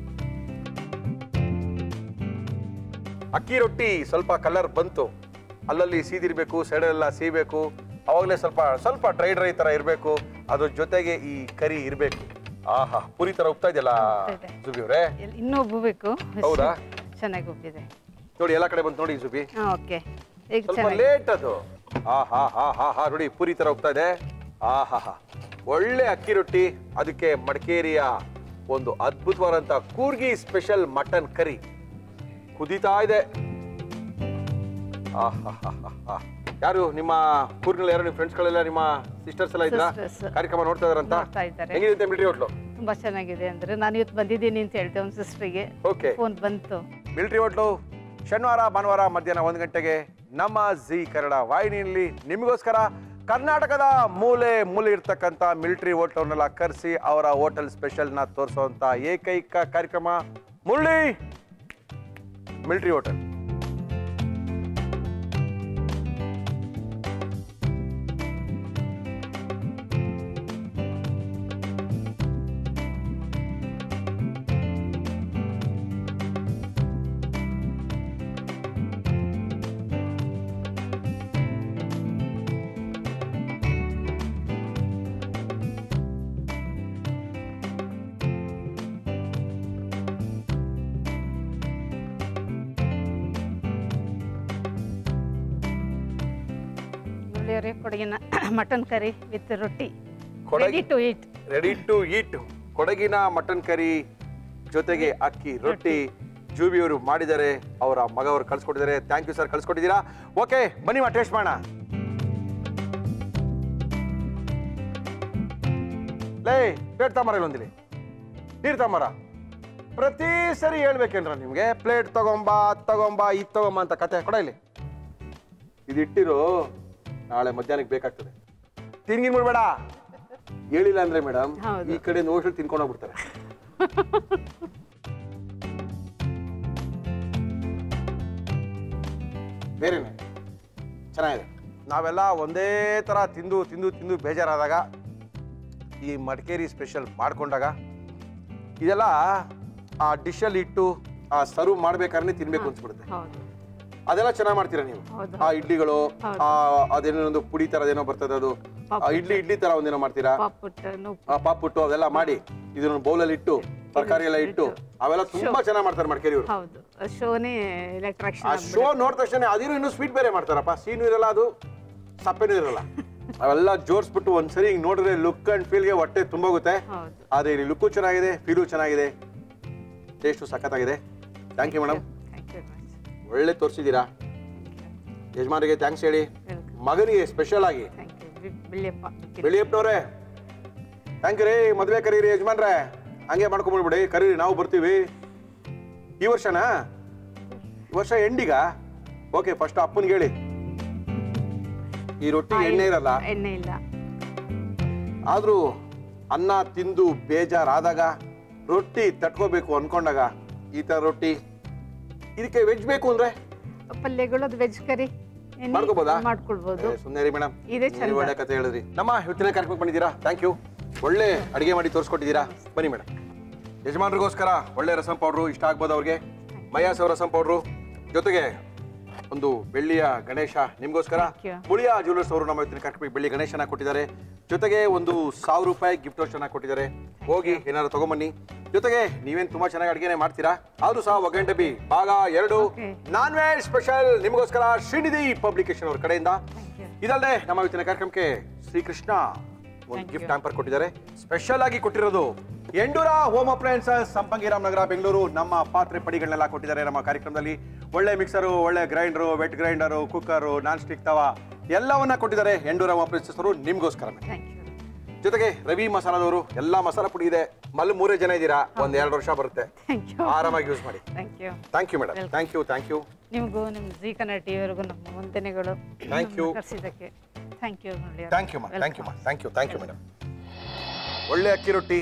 ಅಕ್ಕಿ ರೊಟ್ಟಿ ಸ್ವಲ್ಪ ಕಲರ್ ಬಂತು ಅಲ್ಲಲ್ಲಿ ಸೀದಿರ್ಬೇಕು ಸೈಡಲ್ಲೆಲ್ಲ ಸೀಬೇಕು ಅವಾಗಲೇ ಸ್ವಲ್ಪ ಸ್ವಲ್ಪ ಡ್ರೈ ಡ್ರೈ ತರ ಇರಬೇಕು ಅದ್ರ ಜೊತೆಗೆ ಈ ಕರಿ ಇರಬೇಕು ಆಹಾ ಪುರಿ ತರ ಉಪ್ತಾ ಇದೆಯಲ್ಲ ಉಬ್ತಾ ಇದೆ. ಜುಬಿ ಅವ್ರೆ ಎಲ್- ಇನ್ನೂ ಉಬ್ಬಬೇಕು ಹೌದಾ? ಚೆನ್ನಾಗಿ ಉಬ್ಬಿದೆ ನೋಡಿ ಎಲ್ಲ ಕಡೆ ಬಂತು ನೋಡಿ ಜುಬಿ ಹಾ ಓಕೆ ಈಗ ಸ್ವಲ್ಪ ಚೆನ್ನಾಗಿ ಲೇಟ್ ಅದು ಆ ಹಾ ಹಾ ಹಾ ಹಾ ನೋಡಿ ಪುರಿ ತರ ಹೋಗ್ತಾ ಇದೆ ಆ ಹಾ ಹಾ ಒಳ್ಳೆ ಅಕ್ಕಿ ರೊಟ್ಟಿ ಅದಕ್ಕೆ ಮಡಿಕೇರಿಯ ಒಂದು ಅದ್ಭುತವಾದಂತ ಕೂರ್ಗಿ ಸ್ಪೆಷಲ್ ಮಟನ್ ಕರಿ ಕುದೀತಾ ಇದೆ ಆ ಹಾ ಹಾ ಹಾ ಹಾ ಯಾರು ನಿಮ್ಮ ಕೂರ್ಗಿನಲ್ಲಿ ಯಾರು ನಿಮ್ಮ ಫ್ರೆಂಡ್ಸ್ಗಳೆಲ್ಲ ನಿಮ್ಮ ಸಿಸ್ಟರ್ಸ್ ಎಲ್ಲ ಇದ್ರಾ Sisters. ಕಾರ್ಯಕ್ರಮ ನೋಡ್ತಾ ಇದಾರಂತ ನೋಡ್ತಾ ಇದ್ದಾರೆ ಹೆಂಗಿದೆ ಮಿಲಿಟರಿ ಹೋಟ್ಲು ತುಂಬಾ ಚೆನ್ನಾಗಿದೆ ಅಂದ್ರೆ ನಾನು ಇವತ್ತು ಬಂದಿದ್ದೀನಿ ಅಂತ ಹೇಳ್ದೆ ಒಂದು ಸಿಸ್ಟ್ರಿಗೆ ಓಕೆ ಫೋನ್ ಬಂತು ಮಿಲಿಟರಿ ಹೋಟ್ಲು ಶನಿವಾರ ಭಾನುವಾರ ಮಧ್ಯಾಹ್ನ ಒಂದು ಗಂಟೆಗೆ ನಮ್ಮ ಜಿ ಕನ್ನಡ ವಾಹಿನಿಯಲ್ಲಿ ನಿಮಗೋಸ್ಕರ ಕರ್ನಾಟಕದ ಮೂಲೆ ಮೂಲೆ ಇರ್ತಕ್ಕಂಥ ಮಿಲಿಟರಿ ಹೋಟ್ಲವ್ರನ್ನೆಲ್ಲ ಕರೆಸಿ ಅವರ ಹೋಟೆಲ್ ಸ್ಪೆಷಲ್ನ ತೋರಿಸುವಂಥ ಏಕೈಕ ಕಾರ್ಯಕ್ರಮ ಮುರಳಿ ಮಿಲಿಟರಿ ಹೋಟೆಲ್ ಮುರಳಿಯವರೇ ಕೊಡಗಿನ ಮಟನ್ ಕರಿ ವಿತ್ ರೊಟ್ಟಿ ಕೊಡಗಿ ready to eat ready to eat ಕೊಡಗಿನ ಮಟನ್ ಕರಿ ಜೊತೆಗೆ ಅಕ್ಕಿ ರೊಟ್ಟಿ ಜೂಬಿಯವರು ಮಾಡಿದ್ದಾರೆ ಅವರ ಮಗವರು ಕಳ್ಸಿಕೊಟ್ಟಿದ್ದಾರೆ ಥ್ಯಾಂಕ್ ಯು ಸರ್ ಕಳ್ಸಿಕೊಟ್ಟಿದ್ದೀರಾ ಓಕೆ ಬನ್ನಿ ಮಾ ಟೇಸ್ಟ್ ಮಾಡೋಣ ಲೇ ಪ್ಲೇಟ್ ತಾಮರ ಇಲ್ಲೊಂದಿಲಿ ನೀರು ತಾಮರ ಪ್ರತಿ ಸರಿ ಹೇಳ್ಬೇಕೇನ್ರ ನಿಮ್ಗೆ ಪ್ಲೇಟ್ ತಗೊಂಬ ಅದ್ ತಗೊಂಬ ಇದ್ ತಗೊಂಬ ಅಂತ ಕತೆ ಕೊಡ ಇಲ್ಲಿ ಇದು ಇಟ್ಟಿರು ನಾಳೆ ಮಧ್ಯಾಹ್ನಕ್ಕೆ ಬೇಕಾಗ್ತದೆ ತಿನ್ಗಿನ್ ಬಿಡ್ಬೇಡ ಹೇಳಿಲ್ಲ ಅಂದ್ರೆ ಮೇಡಮ್ ಹೌದು. ಈ ಕಡೆ ನೋಡ್ಸಲ್ಲಿ ತಿನ್ಕೊಂಡು ಹೋಗ್ಬಿಡ್ತಾರೆ ಬೇರೆನೆ ಚೆನ್ನಾಗಿದೆ ನಾವೆಲ್ಲ ಒಂದೇ ಥರ ತಿಂದು ತಿಂದು ತಿಂದು ಬೇಜಾರಾದಾಗ ಈ ಮಡಿಕೇರಿ ಸ್ಪೆಷಲ್ ಮಾಡ್ಕೊಂಡಾಗ ಇದೆಲ್ಲ ಆ ಡಿಶಲ್ಲಿ ಇಟ್ಟು ಆ ಸರ್ವ್ ಮಾಡ್ಬೇಕಾದ್ರೆ ತಿನ್ಬೇಕು ಅನ್ಸ್ಬಿಡುತ್ತೆ ಹೌದು ಅದೆಲ್ಲ ಚೆನ್ನಾಗಿ ಮಾಡ್ತೀರಾ ನೀವು ಹೌದು. ಆ ಇಡ್ಲಿಗಳು ಹೌದು. ಆ ಅದೇನೋ ಒಂದು ಪುಡಿ ತರದೇನೋ ಬರ್ತದೆ ಅದು ಆ ಇಡ್ಲಿ ಇಡ್ಲಿ ತರ ಒಂದೇನೋ ಮಾಡ್ತೀರಾ ಪಾಪುಟ್ಟನು ಆ ಪಾಪುಟ್ಟು ಅದೆಲ್ಲ ಮಾಡಿ ಇದನ್ನ ಬೌಲಲ್ಲಿ ಇಟ್ಟು ತರಕಾರಿ ಎಲ್ಲ ಇಟ್ಟು ಅವೆಲ್ಲ ತುಂಬಾ ಚೆನ್ನಾಗಿ ಮಾಡ್ತಾರೆ ಮಡಿಕೇರಿ ಇವರು ಹೌದು ಶೋನೇ ಆ ಎಲೆಕ್ಟ್ರಾಕ್ಷನ್ ಶೋ ನೋಡಿದ ತಕ್ಷಣ ಅದಿರು ಇನ್ನೂ ಸ್ವೀಟ್ ಬೇರೆ ಮಾಡ್ತಾರಪ್ಪ ಸೀನು ಇರಲ್ಲ ಅದು ಸಪ್ಪೆನೂ ಇರಲ್ಲ ಅವೆಲ್ಲ ಜೋಡಿಸ್ಬಿಟ್ಟು ಒಂದ್ಸರಿ ಹಿಂಗ್ ನೋಡಿದ್ರೆ ಲುಕ್ ಅಂಡ್ ಫೀಲ್ಗೆ ಹೊಟ್ಟೆ ತುಂಬೋಗುತ್ತೆ ಹೌದು ಆದ್ರೆ ಇಲ್ಲಿ ಲುಕ್ಕು ಚೆನ್ನಾಗಿದೆ ಫೀಲು ಚೆನ್ನಾಗಿದೆ ಟೇಸ್ಟು ಸಖತ್ತಾಗಿದೆ thank you madam thank you much ಒಳ್ಳೆ ತೋರಿಸಿದ್ದೀರಾ ಯಜಮಾನರಿಗೆ ಥ್ಯಾಂಕ್ಸ್ ಹೇಳಿ ವೆಲ್ಕಮ್ ಮಗನಿಗೆ ಸ್ಪೆಷಲ್ ಆಗಿ ಥ್ಯಾಂಕ್ ಯು ಬಿಳಿಯಪ್ಪ ಬೆಳಿಯಪ್ಪನವ್ರೆ ಥ್ಯಾಂಕ್ ಯು ರೀ ಮದುವೆ ಕರೀರಿ ಯಜಮಾನ್ರೆ ಹಂಗೆ ಮಾಡ್ಕೊಂಡ್ಬಿಡ್ಬಿಡಿ ಕರೀರಿ ನಾವು ಬರ್ತೀವಿ ಈ ವರ್ಷನಾ ಈ ವರ್ಷ ಎಂಡಿಗ ಓಕೆ ಫಸ್ಟ್ ಅಪ್ಪನಿಗೆ ಹೇಳಿ ಈ ರೊಟ್ಟಿ ಎಣ್ಣೆ ಇರಲ್ಲ ಎಣ್ಣೆ ಇಲ್ಲ ಆದ್ರೂ ಅನ್ನ ತಿಂದು ಬೇಜಾರಾದಾಗ ರೊಟ್ಟಿ ತಟ್ಕೋಬೇಕು ಅನ್ಕೊಂಡಾಗ ಈ ತರ ರೊಟ್ಟಿ ಇದಕ್ಕೆ ವೆಜ್ ಬೇಕು ಅಂದ್ರೆ ಪಲ್ಯಗಳು ಅದು ವೆಜ್ ಕರಿ ಎಣ್ಣೆ ಮಾಡ್ಕೊಬೋದಾ? ಮಾಡ್ಕೊಳ್ಬೋದು ಸುಂದರಿ ಮೇಡಮ್ ಇದೇ ಚಂದ. ಒಳ್ಳೆ ಕತೆ ಹೇಳಿದ್ರಿ ನಮ್ಮ ಇವತ್ತಿನ ಕಾರ್ಯಕ್ರಮಕ್ಕೆ ಬಂದಿದ್ದೀರಾ ಥ್ಯಾಂಕ್ ಯು ಒಳ್ಳೆ ಅಡಿಗೆ ಮಾಡಿ ತೋರಿಸ್ಕೊಟ್ಟಿದ್ದೀರಾ ಬನ್ನಿ ಮೇಡಮ್ ಯಜಮಾನ್ರಿಗೋಸ್ಕರ ಒಳ್ಳೆ ರಸಂ ಪೌಡ್ರು ಇಷ್ಟ ಆಗ್ಬೋದು ಅವ್ರಿಗೆ ಮಯಾಸ್ ಅವ್ರ ರಸಂ ಪೌಡ್ರು ಜೊತೆಗೆ ಒಂದು ಬೆಳ್ಳಿಯ ಗಣೇಶ ನಿಮಗೋಸ್ಕರ Thank you. ಮುಳಿಯ ಜ್ಯುವೆಲರ್ಸ್ ಅವರು ನಮ್ಮ ಇವತ್ತಿನ ಕಾರ್ಯಕ್ರಮಕ್ಕೆ ಬೆಳ್ಳಿ ಗಣೇಶನ ಕೊಟ್ಟಿದ್ದಾರೆ ಜೊತೆಗೆ ಒಂದು ಸಾವಿರ ರೂಪಾಯಿ ಗಿಫ್ಟ್ ವೋಚರ್ನ ಕೊಟ್ಟಿದ್ದಾರೆ ಹೋಗಿ ಏನಾದ್ರು ತಗೊಂಬನ್ನಿ ಜೊತೆಗೆ ನೀವೇನ್ ತುಂಬಾ ಚೆನ್ನಾಗಿ ಅಡಿಗೆನೆ ಮಾಡ್ತೀರಾ ಆದ್ರೂ ಸಹ ಒಗ್ಗಂಟೆ ಬಿ ಭಾಗ ಎರಡು Okay. ನಾನ್ ವೆಜ್ ಸ್ಪೆಷಲ್ ನಿಮಗೋಸ್ಕರ ಶ್ರೀನಿಧಿ ಪಬ್ಲಿಕೇಶನ್ ಅವ್ರ ಕಡೆಯಿಂದ Thank you. ಇದಲ್ಲದೆ ನಮ್ಮ ಇವತ್ತಿನ ಕಾರ್ಯಕ್ರಮಕ್ಕೆ ಶ್ರೀಕೃಷ್ಣ ಒಂದು Thank ಗಿಫ್ಟ್ you. ಹ್ಯಾಂಪರ್ ಕೊಟ್ಟಿದ್ದಾರೆ ಸ್ಪೆಷಲ್ ಆಗಿ ಕೊಟ್ಟಿರೋದು Endura home appliances Sampangiram Nagar Bengaluru ನಮ್ಮ ಪಾತ್ರೆ ಪಡಿಗಳನ್ನೆಲ್ಲ ಕೊಟ್ಟಿದ್ದಾರೆ ನಮ್ಮ ಕಾರ್ಯಕ್ರಮದಲ್ಲಿ ಒಳ್ಳೆ ಮಿಕ್ಸರು ಒಳ್ಳೆ grinder wet grinder cooker non stick tawa ಎಲ್ಲವನ್ನ ಕೊಟ್ಟಿದ್ದಾರೆ ಎಂಡೂರ ಹೋಮ್ ಅಪ್ಲಯನ್ಸಸ್ ಅವರು ನಿಮ್ಗೋಸ್ಕರ ಥ್ಯಾಂಕ್ ಯು ಜೊತೆಗೆ ರವಿ ಮಸಾಲದವರು ಎಲ್ಲಾ ಮಸಾಲ ಪುಡಿ ಇದೆ ಮಲ್ಲು ಮೂರೇ ಜನ ಇದ್ದೀರಾ ಒಂದ್ ಎರಡು ವರ್ಷ ಬರುತ್ತೆ ಥ್ಯಾಂಕ್ ಯು ಆರಾಮಾಗಿ ಯೂಸ್ ಮಾಡಿ thank you thank you madam thank you thank you ನಿಮಗೂ ನಿಮ್ಮ ಜಿ ಕನ್ನಡ ಟಿವಿಯವರೆಗೂ ನಮ್ಮ ವಂದನೆಗಳು Thank you. ಕರೆಸಿದ್ದಕ್ಕೆ thank you Murali thank you ಮಾ ಥ್ಯಾಂಕ್ ಯು ಮಾ thank you thank you madam ಒಳ್ಳೆ ಅಕ್ಕಿ ರೊಟ್ಟಿ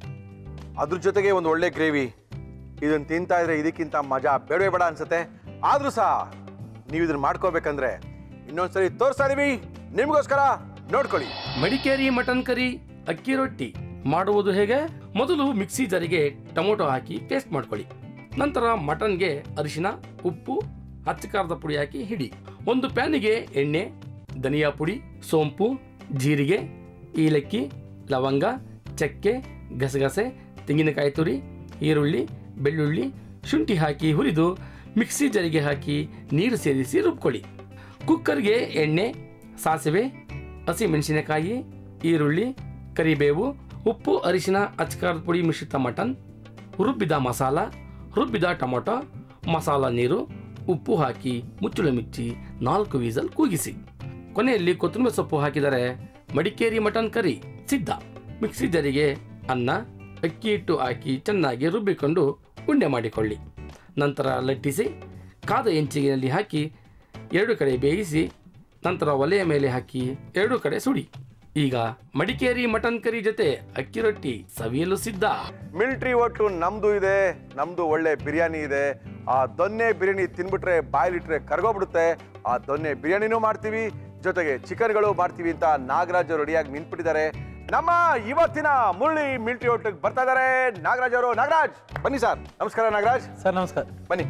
ಅದ್ರ ಜೊತೆಗೆ ಒಂದು ಒಳ್ಳೆ ಗ್ರೇವಿ ಇದನ್ನ ತಿಂತಾ ಇದ್ರೆ ಇದಕ್ಕಿಂತ ಮಜಾ ಬೇಡವೇ ಬೇಡ ಅನ್ಸುತ್ತೆ ಆದ್ರೂ ಸಹ ನೀವು ಇದನ್ನ ಮಾಡ್ಕೋಬೇಕಂದ್ರೆ ಇನ್ನೊಂದ್ಸರಿ ತೋರಿಸ್ತಾ ಇದೀವಿ ನಿಮ್ಗೋಸ್ಕರ ನೋಡ್ಕೊಳ್ಳಿ ಮಡಿಕೇರಿ ಮಟನ್ ಕರಿ ಅಕ್ಕಿ ರೊಟ್ಟಿ ಮಾಡುವುದು ಹೇಗೆ ಮೊದಲು ಮಿಕ್ಸಿ ಜಾರಿಗೆ ಟೊಮೊಟೊ ಹಾಕಿ ಪೇಸ್ಟ್ ಮಾಡ್ಕೊಳ್ಳಿ ನಂತರ ಮಟನ್ಗೆ ಅರಿಶಿನ ಉಪ್ಪು ಹಚ್ಚ ಖಾರದ ಪುಡಿ ಹಾಕಿ ಹಿಡಿ ಒಂದು ಪ್ಯಾನಿಗೆ ಎಣ್ಣೆ ಧನಿಯಾ ಪುಡಿ ಸೋಂಪು ಜೀರಿಗೆ ಏಲಕ್ಕಿ ಲವಂಗ ಚಕ್ಕೆ ಗಸಗಸೆ ತೆಂಗಿನಕಾಯಿ ತುರಿ ಈರುಳ್ಳಿ ಬೆಳ್ಳುಳ್ಳಿ ಶುಂಠಿ ಹಾಕಿ ಹುರಿದು ಮಿಕ್ಸಿ ಜಾರಿಗೆ ಹಾಕಿ ನೀರು ಸೇರಿಸಿ ರುಬ್ಕೊಳ್ಳಿ ಕುಕ್ಕರ್ಗೆ ಎಣ್ಣೆ ಸಾಸಿವೆ ಹಸಿಮೆಣಸಿನಕಾಯಿ ಈರುಳ್ಳಿ ಕರಿಬೇವು ಉಪ್ಪು ಅರಿಶಿನ ಅಚ್ಕಾರದ ಪುಡಿ ಮಿಶ್ರಿತ ಮಟನ್ ರುಬ್ಬಿದ ಮಸಾಲ ರುಬ್ಬಿದ ಟೊಮೊಟೊ ಮಸಾಲ ನೀರು ಉಪ್ಪು ಹಾಕಿ ಮುಚ್ಚಳ ಮುಚ್ಚಿ ನಾಲ್ಕು ವೀಸಲ್ ಕೂಗಿಸಿ ಕೊನೆಯಲ್ಲಿ ಕೊತ್ತಂಬರಿ ಸೊಪ್ಪು ಹಾಕಿದರೆ ಮಡಿಕೇರಿ ಮಟನ್ ಕರಿ ಸಿದ್ಧ ಮಿಕ್ಸಿ ಜರಿಗೆ ಅನ್ನ ಅಕ್ಕಿ ಹಿಟ್ಟು ಹಾಕಿ ಚೆನ್ನಾಗಿ ರುಬ್ಬಿಕೊಂಡು ಉಂಡೆ ಮಾಡಿಕೊಳ್ಳಿ ನಂತರ ಲಟ್ಟಿಸಿ ಕಾದ ಹೆಂಚಿಗೆಯಲ್ಲಿ ಹಾಕಿ ಎರಡು ಕಡೆ ಬೇಯಿಸಿ ನಂತರ ಒಲೆಯ ಮೇಲೆ ಹಾಕಿ ಎರಡು ಕಡೆ ಸುಡಿ ಈಗ ಮಡಿಕೇರಿ ಮಟನ್ ಕರಿ ಜೊತೆ ಅಕ್ಕಿ ರೊಟ್ಟಿ ಸವಿಯಲು ಸಿದ್ಧ ಮಿಲಿಟ್ರಿ ಒಟ್ಟು ನಮ್ದು ಇದೆ ನಮ್ದು ಒಳ್ಳೆ ಬಿರಿಯಾನಿ ಇದೆ ಆ ದೊನ್ನೆ ಬಿರಿಯಾನಿ ತಿನ್ಬಿಟ್ರೆ ಬಾಯ್ಲಿಟ್ರೆ ಕರ್ಗೋಗ್ಬಿಡುತ್ತೆ ಆ ದೊನ್ನೆ ಬಿರಿಯಾನಿನೂ ಮಾಡ್ತೀವಿ ಜೊತೆಗೆ ಚಿಕನ್ಗಳು ಮಾಡ್ತೀವಿ ಅಂತ ನಾಗರಾಜ್ ಅವರು ರೆಡಿಯಾಗಿ ನಿಂತ್ಬಿಟ್ಟಿದ್ದಾರೆ ನಮ್ಮ ಇವತ್ತಿನ ಮುಳ್ಳಿ ಮಿಲಿಟ್ರಿ ಹೋಟ್ಲಿಗೆ ಬರ್ತಾ ಇದ್ದಾರೆ ನಾಗರಾಜ್ ಅವರು ನಾಗರಾಜ್ ಬನ್ನಿ ಸರ್ ನಮಸ್ಕಾರ ನಾಗರಾಜ್ ಸರ್ ನಮಸ್ಕಾರ ಬನ್ನಿ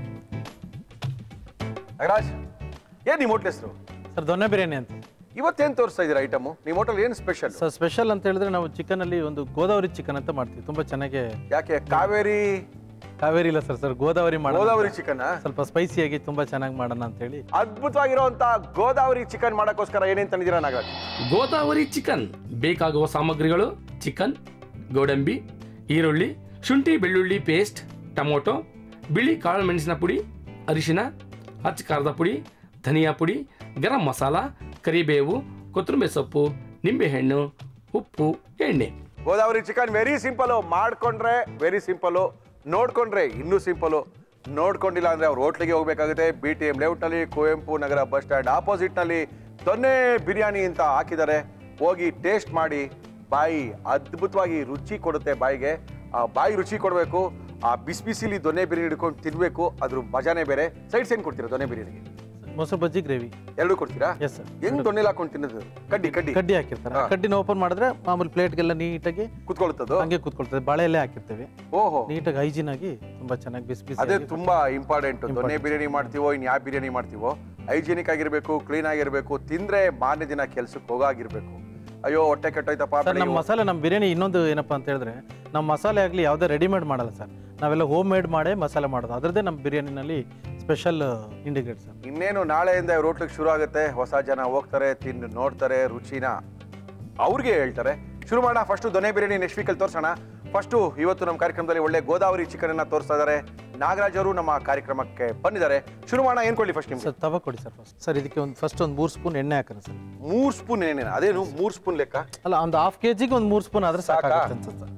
ನಾಗರಾಜ್ ಏನ್ ನಿಮ್ಮ ಹೋಟ್ಲ್ ಹೆಸರು ಸರ್ ದೊನ್ನೆ ಬಿರಿಯಾನಿ ಅಂತ ಇವತ್ತೇನ್ ತೋರಿಸ್ತಾ ಇದೀರಾ ಐಟಮು ನಿಮ್ಮ ಹೋಟೆಲ್ ಏನು ಸ್ಪೆಷಲ್ ಸರ್ ಸ್ಪೆಷಲ್ ಅಂತ ಹೇಳಿದ್ರೆ ನಾವು ಚಿಕನ್ ಅಲ್ಲಿ ಒಂದು ಗೋದಾವರಿ ಚಿಕನ್ ಅಂತ ಮಾಡ್ತೀವಿ ತುಂಬಾ ಚೆನ್ನಾಗಿ ಯಾಕೆ ಕಾವೇರಿ ಕಾವೇರಿ ಇಲ್ಲ ಸರ್ ಸರ್ ಗೋದಾವರಿ ಮಾಡೋಣ ಗೋದಾವರಿ ಚಿಕನ್ ಸ್ವಲ್ಪ ಸ್ಪೈಸಿಯಾಗಿ ತುಂಬಾ ಚೆನ್ನಾಗಿ ಮಾಡೋಣ ಅಂತ ಹೇಳಿ ಅದ್ಭುತವಾಗಿರುವಂತ ಗೋದಾವರಿ ಚಿಕನ್ ಮಾಡಕ್ಕೋಸ್ಕರ ಏನೇನ್ ತಂದಿದ್ದೀರಾ ನಾಗರಾಜ್ ಗೋದಾವರಿ ಚಿಕನ್ ಬೇಕಾಗುವ ಸಾಮಗ್ರಿಗಳು ಚಿಕನ್ ಗೋಡಂಬಿ ಈರುಳ್ಳಿ ಶುಂಠಿ ಬೆಳ್ಳುಳ್ಳಿ ಪೇಸ್ಟ್ ಟೊಮೊಟೊ ಬಿಳಿ ಕಾಳು ಮೆಣಸಿನ ಪುಡಿ ಅರಿಶಿನ ಹಚ್ಚ ಖಾರದ ಪುಡಿ ಧನಿಯಾ ಪುಡಿ ಗರಂ ಮಸಾಲ ಕರಿಬೇವು ಕೊತ್ತಂಬರಿ ಸೊಪ್ಪು ನಿಂಬೆಹಣ್ಣು ಉಪ್ಪು ಎಣ್ಣೆ ಗೋದಾವರಿ ಚಿಕನ್ ವೆರಿ ಸಿಂಪಲ್ ಮಾಡ್ಕೊಂಡ್ರೆ ವೆರಿ ಸಿಂಪಲ್ ನೋಡ್ಕೊಂಡ್ರೆ ಇನ್ನೂ ಸಿಂಪಲ್ ನೋಡ್ಕೊಂಡಿಲ್ಲ ಅಂದ್ರೆ ಅವ್ರ ಹೋಟ್ಲಿಗೆ ಹೋಗ್ಬೇಕಾಗುತ್ತೆ ಬಿ ಟಿ ಎಂ ಲೇಔಟ್ನಲ್ಲಿ ಕುವೆಂಪು ನಗರ ಬಸ್ ಸ್ಟ್ಯಾಂಡ್ ಆಪೋಸಿಟ್ನಲ್ಲಿ ದೊನ್ನೆ ಬಿರಿಯಾನಿ ಅಂತ ಹಾಕಿದ್ದಾರೆ ಹೋಗಿ ಟೇಸ್ಟ್ ಮಾಡಿ ಬಾಯಿ ಅದ್ಭುತವಾಗಿ ರುಚಿ ಕೊಡುತ್ತೆ ಬಾಯಿಗೆ ಆ ಬಾಯಿ ರುಚಿ ಕೊಡಬೇಕು ಆ ಬಿಸಿ ಬಿಸಿಲಿ ದೊನ್ನೆ ಬಿರಿಯಾನಿ ಹಿಡ್ಕೊಂಡು ತಿನ್ಬೇಕು ಅದ್ರ ಮಜಾನೇ ಬೇರೆ ಸೈಡ್ಸ್ ಏನು ಕೊಡ್ತೀರಾ ದೊನ್ನೆ ಬಿರಿಯಾನಿಗೆ ಮೊಸರು ಬಜ್ಜಿ ಗ್ರೇವಿ ಎರಡೂ ಕೊಡ್ತೀರಾ ಎಸ್ ಸರ್ ಹೆಂಗ್ ದೊಣ್ಣೆಲಿ ಹಾಕೊಂಡು ತಿನ್ನೋದು ಕಡ್ಡಿ ಕಡ್ಡಿ ಕಡ್ಡಿ ಹಾಕಿರ್ತಾರೆ ಹಾ. ಕಡ್ಡಿನ ಓಪನ್ ಮಾಡಿದ್ರೆ ಮಾಮೂಲಿ ಪ್ಲೇಟ್ಗೆಲ್ಲ ನೀಟಾಗಿ ಕುತ್ಕೊಳ್ತದ್ದು ಹಂಗೆ ಕೂತ್ಕೊಳ್ತದೆ ಬಾಳೆ ಎಲೆ ಹಾಕಿರ್ತೀವಿ ಓಹೋ ನೀಟಾಗಿ ಹೈಜೀನ್ ಆಗಿ ತುಂಬಾ ಚೆನ್ನಾಗಿ ಬಿಸಿ ಬಿಸಿ ಅದೇ ಆಗಿ ತುಂಬಾ ಇಂಪಾರ್ಟೆಂಟ್ ದೊನ್ನೆ ಬಿರಿಯಾನಿ ಮಾಡ್ತೀವೋ ಇನ್ ಯಾವ ಬಿರಿಯಾನಿ ಮಾಡ್ತೀವೋ ಹೈಜೀನಿಕ್ ಆಗಿರ್ಬೇಕು ಕ್ಲೀನ್ ಆಗಿರ್ಬೇಕು ತಿಂದ್ರೆ ಮಾರನೇ ದಿನ ಕೆಲ್ಸಕ್ಕೆ ಹೋಗಾಗಿರ್ಬೇಕು ಅಯ್ಯೋ ಹೊಟ್ಟೆ ಕೆಟ್ಟೋಯ್ತಪ್ಪ ಸರ್ ನಮ್ಮ ಬೆಳಿಗ್ಗೆ ಮಸಾಲೆ ನಮ್ಮ ಬಿರಿಯಾನಿ ಇನ್ನೊಂದು ಏನಪ್ಪಾ ಅಂತ ಹೇಳಿದ್ರೆ ನಮ್ಮ ಮಸಾಲೆ ಆಗಲಿ ಯಾವುದೇ ರೆಡಿಮೇಡ್ ಮಾಡಲ್ಲ ಸರ್ ನಾವೆಲ್ಲ ಹೋಮ್ ಮೇಡ್ ಮಾಡೇ ಮಸಾಲೆ ಮಾಡೋದು ಅದರದ್ದೇ ನಮ್ಮ ಬಿರಿಯಾನಿನಲ್ಲಿ ಸ್ಪೆಷಲ್ ಇಂಡಿಗ್ರೇಟ್ ಸರ್ ಇನ್ನೇನು ನಾಳೆಯಿಂದ ಇವ್ರ ಹೋಟ್ಲಿಗೆ ಶುರು ಆಗುತ್ತೆ ಹೊಸ ಜನ ಹೋಗ್ತಾರೆ ತಿಂದು ನೋಡ್ತಾರೆ ರುಚಿನ ಅವ್ರಿಗೆ ಹೇಳ್ತಾರೆ ಶುರು ಮಾಡೋಣ ಫಸ್ಟ್ ದೊನೆ ಬಿರಿಯಾನಿ ನೆಕ್ಸ್ಟ್ ವೀಕಲ್ಲಿ ತೋರಿಸೋಣ ಫಸ್ಟು ಇವತ್ತು ನಮ್ಮ ಕಾರ್ಯಕ್ರಮದಲ್ಲಿ ಒಳ್ಳೆ ಗೋದಾವರಿ ಚಿಕನ್ ಅನ್ನ ತೋರಿಸ್ತಾ ಇದ್ದಾರೆ ನಾಗರಾಜ್ ಅವರು ನಮ್ಮ ಕಾರ್ಯಕ್ರಮಕ್ಕೆ ಬಂದಿದ್ದಾರೆ ಶುರು ಮಾಡೋಣ ಏನ್ ಕೊಡ್ಲಿ ಫಸ್ಟ್ ನಿಮ್ಗೆ ಸರ್ ತವ ಕೊಡಿ ಸರ್ ಫಸ್ಟ್ ಸರ್ ಇದಕ್ಕೆ ಒಂದು ಫಸ್ಟ್ ಒಂದು ಮೂರು ಸ್ಪೂನ್ ಎಣ್ಣೆ ಹಾಕೋಣ ಸರ್ ಮೂರ್ ಸ್ಪೂನ್ ಏನೇನು ಅದೇನು ಮೂರ್ ಸ್ಪೂನ್ ಲೆಕ್ಕ ಅಲ್ಲ ಒಂದು ಹಾಫ್ ಕೆ ಜಿಗೆ ಒಂದು ಮೂರು ಸ್ಪೂನ್ ಆದ್ರೆ ಸಾಕಾ? ಸಾಕಾಗುತ್ತೆ ಅನ್ಸುತ್ತೆ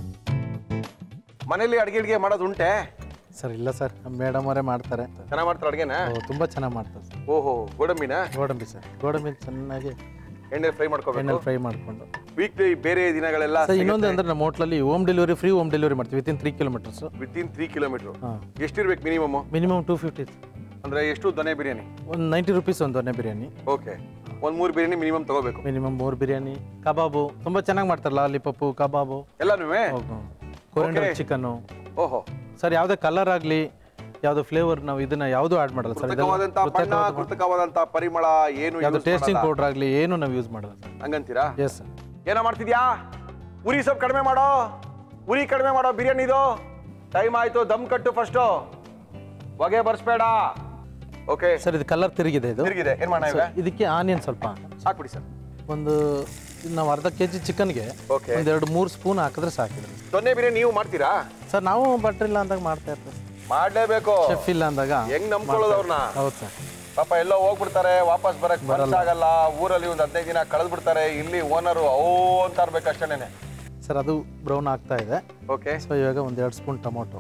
ಮನೇಲಿ ಅಡಿಗೆ ಅಡಿಗೆ ಮಾಡೋದು ಉಂಟೆ ಸರ್ ಇಲ್ಲ ಸರ್ ನಮ್ಮ ಮೇಡಮ್ ಅವರೇ ಮಾಡ್ತಾರೆ ಚೆನ್ನಾಗಿ ಮಾಡ್ತಾರೆ ಅಡಿಗೆನ ಓ, ತುಂಬಾ ಚೆನ್ನಾಗಿ ಮಾಡ್ತಾರೆ ಸರ್ ಓಹೋ ಗೋಡಂಬಿನ ಗೋಡಂಬಿ ಸರ್ ಗೋಡಂಬಿ ಚೆನ್ನಾಗಿ ಎಣ್ಣೆ ಫ್ರೈ ಮಾಡ್ಕೋಬೇಕು ಎಣ್ಣೆಲಿ ಫ್ರೈ ಮಾಡಿಕೊಂಡು ವೀಕ್ಲಿ ಬೇರೆ ದಿನಗಳೆಲ್ಲ ಸರ್ ಇನ್ನೊಂದು ಅಂದ್ರೆ ನಮ್ಮ ಹೋಟ್ಲಲ್ಲಿ home delivery free home delivery ಮಾಡ್ತೀವಿ within three kilometres within three kilometre ಹಾಂ ಎಷ್ಟಿರ್ಬೇಕು ಮಿನಿಮಮ್ ಮಿನಿಮಮ್ ಟೂ ಫಿಫ್ಟಿ ಅಂದ್ರೆ ಎಷ್ಟು ದೊನೆ ಬಿರಿಯಾನಿ ಒಂದು ನೈಂಟಿ ರುಪೀಸ್ ಒಂದು ದೊನ್ನೆ ಬಿರಿಯಾನಿ ಓಕೆ ಒಂದ್ ಮೂರು ಬಿರಿಯಾನಿ ಮಿನಿಮಮ್ ತಗೋಬೇಕು ಮಿನಿಮಮ್ ಮೂರು ಬಿರಿಯಾನಿ ಕಬಾಬು ತುಂಬಾ ಚೆನ್ನಾಗಿ ಮಾಡ್ತಾರೆ ಲಾಲಿಪಪ್ಪು ಕಬಾಬು ಎಲ್ಲಾನು ಕೊರಿಯಂಡರ್ Okay. ಚಿಕನ್ನು ಓಹೋ ಸರ್ ಯಾವುದೇ ಕಲರ್ ಆಗಲಿ ಯಾವುದು ಫ್ಲೇವರ್ ನಾವು ಇದನ್ನ ಯಾವುದು ಆ್ಯಡ್ ಮಾಡಲ್ಲ ಸರ್ ಕೃತಕವಾದಂತ ಬಣ್ಣ ಕೃತಕವಾದಂತ ಪರಿಮಳ ಏನು ಯಾವುದು use ಟೇಸ್ಟಿಂಗ್ ಮಾಡಲ್ಲ. ಪೌಡರ್ ಆಗಲಿ ಏನು ನಾವು ಯೂಸ್ ಮಾಡಲ್ಲ ಸರ್ ಹಂಗಂತೀರಾ ಎಸ್ ಸರ್ ಏನೋ ಮಾಡ್ತಿದ್ಯಾ ಉರಿ ಸ್ವಲ್ಪ ಕಡಿಮೆ ಮಾಡೋ ಉರಿ ಕಡಿಮೆ ಮಾಡೋ ಬಿರಿಯಾನಿದು ಟೈಮ್ ಆಯ್ತು ದಮ್ ಕಟ್ಟು ಫಸ್ಟು ಹೊಗೆ ಬರ್ಸ್ಬೇಡ ಓಕೆ ಸರ್ ಇದು ಕಲರ್ ತಿರುಗಿದೆ ಇದು ತಿರುಗಿದೆ ಏನ್ ಮಾಡೋಣ ಈಗ ಸರ್, ಇದಕ್ಕೆ ಆನಿಯನ್ ಸ್ವಲ್ಪ ಹಾಕ್ಬಿಡಿ ಸರ್ ಒಂದು ಇದು ನಾವು ಅರ್ಧ ಕೆ ಜಿ ಚಿಕನ್ಗೆ Okay. ಒಂದೆರಡು ಮೂರು ಸ್ಪೂನ್ ಹಾಕಿದ್ರೆ ಸಾಕಿದ್ರೆ ದೊನ್ನೆ ಬಿರಿಯಾನಿ ನೀವು ಮಾಡ್ತೀರಾ ಸರ್ ನಾವು ಬಟ್ರ್ ಇಲ್ಲ ಅಂದಾಗ ಮಾಡ್ತಾ ಇರ್ತೀವಿ ಮಾಡ್ಲೇಬೇಕು ಶೆಫ್ ಇಲ್ಲ ಅಂದಾಗ ಹೆಂಗ್ ನಂಬ್ಕೊಳ್ಳೋದು ಅವ್ರನ್ನ ಹೌದು ಸರ್ ಪಾಪ ಎಲ್ಲೋ ಹೋಗ್ಬಿಡ್ತಾರೆ ವಾಪಸ್ ಬರಕ್ ಆಗಲ್ಲ ಊರಲ್ಲಿ ಒಂದು ಹದಿನೈದು ದಿನ ಕಳೆದ್ ಬಿಡ್ತಾರೆ ಇಲ್ಲಿ ಓನರು ಓ ಅಂತ ಇರ್ಬೇಕು ಅಷ್ಟೇನೆ ಸರ್ ಅದು ಬ್ರೌನ್ ಆಗ್ತಾ ಇದೆ ಓಕೆ ಸೊ ಇವಾಗ ಒಂದು ಎರಡು ಸ್ಪೂನ್ ಟೊಮೊಟೊ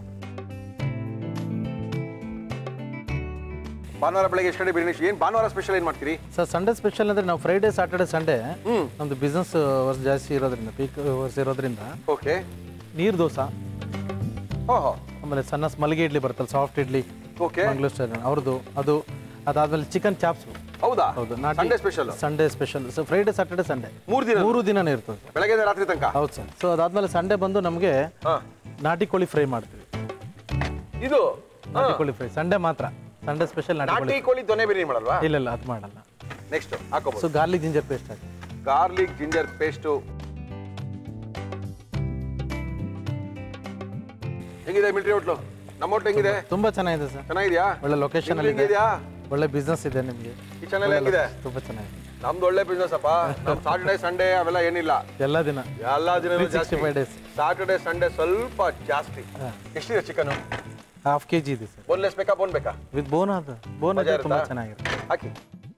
ಭಾನುವಾರ ಬೆಳಗ್ಗೆ ಎಷ್ಟು ಗಂಟೆ ಬಿರಿಯಾನಿ ಏನ್ ಭಾನುವಾರ ಸ್ಪೆಷಲ್ ಏನ್ ಮಾಡ್ತೀರಿ ಸರ್ ಸಂಡೇ ಸ್ಪೆಷಲ್ ಅಂದರೆ ನಾವು ಫ್ರೈಡೇ ಸಾಟರ್ಡೆ ಸಂಡೇ ನಮ್ಮದು ಬಿಸ್ನೆಸ್ ವರ್ಸ್ ಜಾಸ್ತಿ ಇರೋದ್ರಿಂದ ಪೀಕ್ ವರ್ಸ್ ಇರೋದ್ರಿಂದ ಓಕೆ ನೀರು ದೋಸೆ ಓಹೋ ಆಮೇಲೆ ಸಣ್ಣ ಮಲ್ಲಿಗೆ ಇಡ್ಲಿ ಬರುತ್ತಲ್ಲ soft idli okay Mangalore style ಅವ್ರದ್ದು ಅದು ಅದಾದ್ಮೇಲೆ ಚಿಕನ್ ಚಾಪ್ಸ್ ಹೌದಾ ಹೌದು Sunday special Sunday special so Friday Saturday Sunday ಮೂರ್ ದಿನ ಮೂರು ದಿನನೇ ಇರ್ತದೆ ಸರ್ ಬೆಳಗ್ಗೆ ರಾತ್ರಿ ತನಕ ಹೌದು ಸರ್ ಸೊ ಅದಾದ್ಮೇಲೆ ಸಂಡೇ ಬಂದು ನಮಗೆ ಹಾ ನಾಟಿ ಕೋಳಿ ಫ್ರೈ ಮಾಡ್ತೀವಿ ಇದು ನಾಟಿ ಕೋಳಿ ಫ್ರೈ ಸಂಡೇ ಮಾತ್ರ ಸಂಡೇ ಸ್ಪೆಷಲ್ ನಾಟಿ ಕೋಳಿ ನಾಟಿ ಕೋಳಿ ದೊನೆ ಬಿರಿಯಾನಿ ಮಾಡಲ್ವಾ ಇಲ್ಲ ಇಲ್ಲ ಅದು ಮಾಡಲ್ಲ ನೆಕ್ಸ್ಟ್ ಹಾಕೋಬಹುದು ಸೊ ಗಾರ್ಲಿಕ್ ಜಿಂಜರ್ ಪೇಸ್ಟ್ ಹಾಕಿ ಗಾರ್ಲಿಕ್ ಜಿಂಜರ್ ಪೇಸ್ಟು ಹೆಂಗಿದೆ ಮಿಲ್ಟ್ರಿ ಹೋಟ್ಲು ನಮ್ಮ ಹೋಟ್ಲು ಹೆಂಗಿದೆ ತುಂಬಾ ಚೆನ್ನಾಗಿದೆ ಸರ್ ಚೆನ್ನಾಗಿದ್ಯಾ ಒಳ್ಳೆ ಲೊಕೇಶನ್ ಅಲ್ಲಿ ಇದೆ ಹೆಂಗಿದ್ಯಾ ಒಳ್ಳೆ ಬಿಸ್ನೆಸ್ ಇದೆ ನಿಮಗೆ ಕಿಚನ್ ಎಲ್ಲ ಹೆಂಗಿದೆ ತುಂಬಾ ಚೆನ್ನಾಗಿದೆ ನಮ್ದು ಒಳ್ಳೆ ಬಿಸ್ನೆಸ್ ಅಪ್ಪ ನಮ್ ಸಾಟರ್ಡೆ ಸಂಡೇ ಅವೆಲ್ಲ ಏನಿಲ್ಲ ಎಲ್ಲ ದಿನ ಎಲ್ಲಾ ದಿನ sixty five days Saturday Sunday ಸ್ವಲ್ಪ ಜಾಸ್ತಿ ಎಷ್ಟಿದೆ ಚಿಕನ್ ಹಾಫ್ ಕೆ ಜಿ ಇದೆ ಸರ್ ಬೋನ್ಲೆಸ್ ಬೇಕಾ ಬೋನ್ ಬೇಕಾ ವಿತ್ ಬೋನ್ ಅದು ಬೋನ್ ಮಜಾ ಇದೆ ತುಂಬಾ ಇರುತ್ತಾ? ಚೆನ್ನಾಗಿರುತ್ತೆ ಹಾಕಿ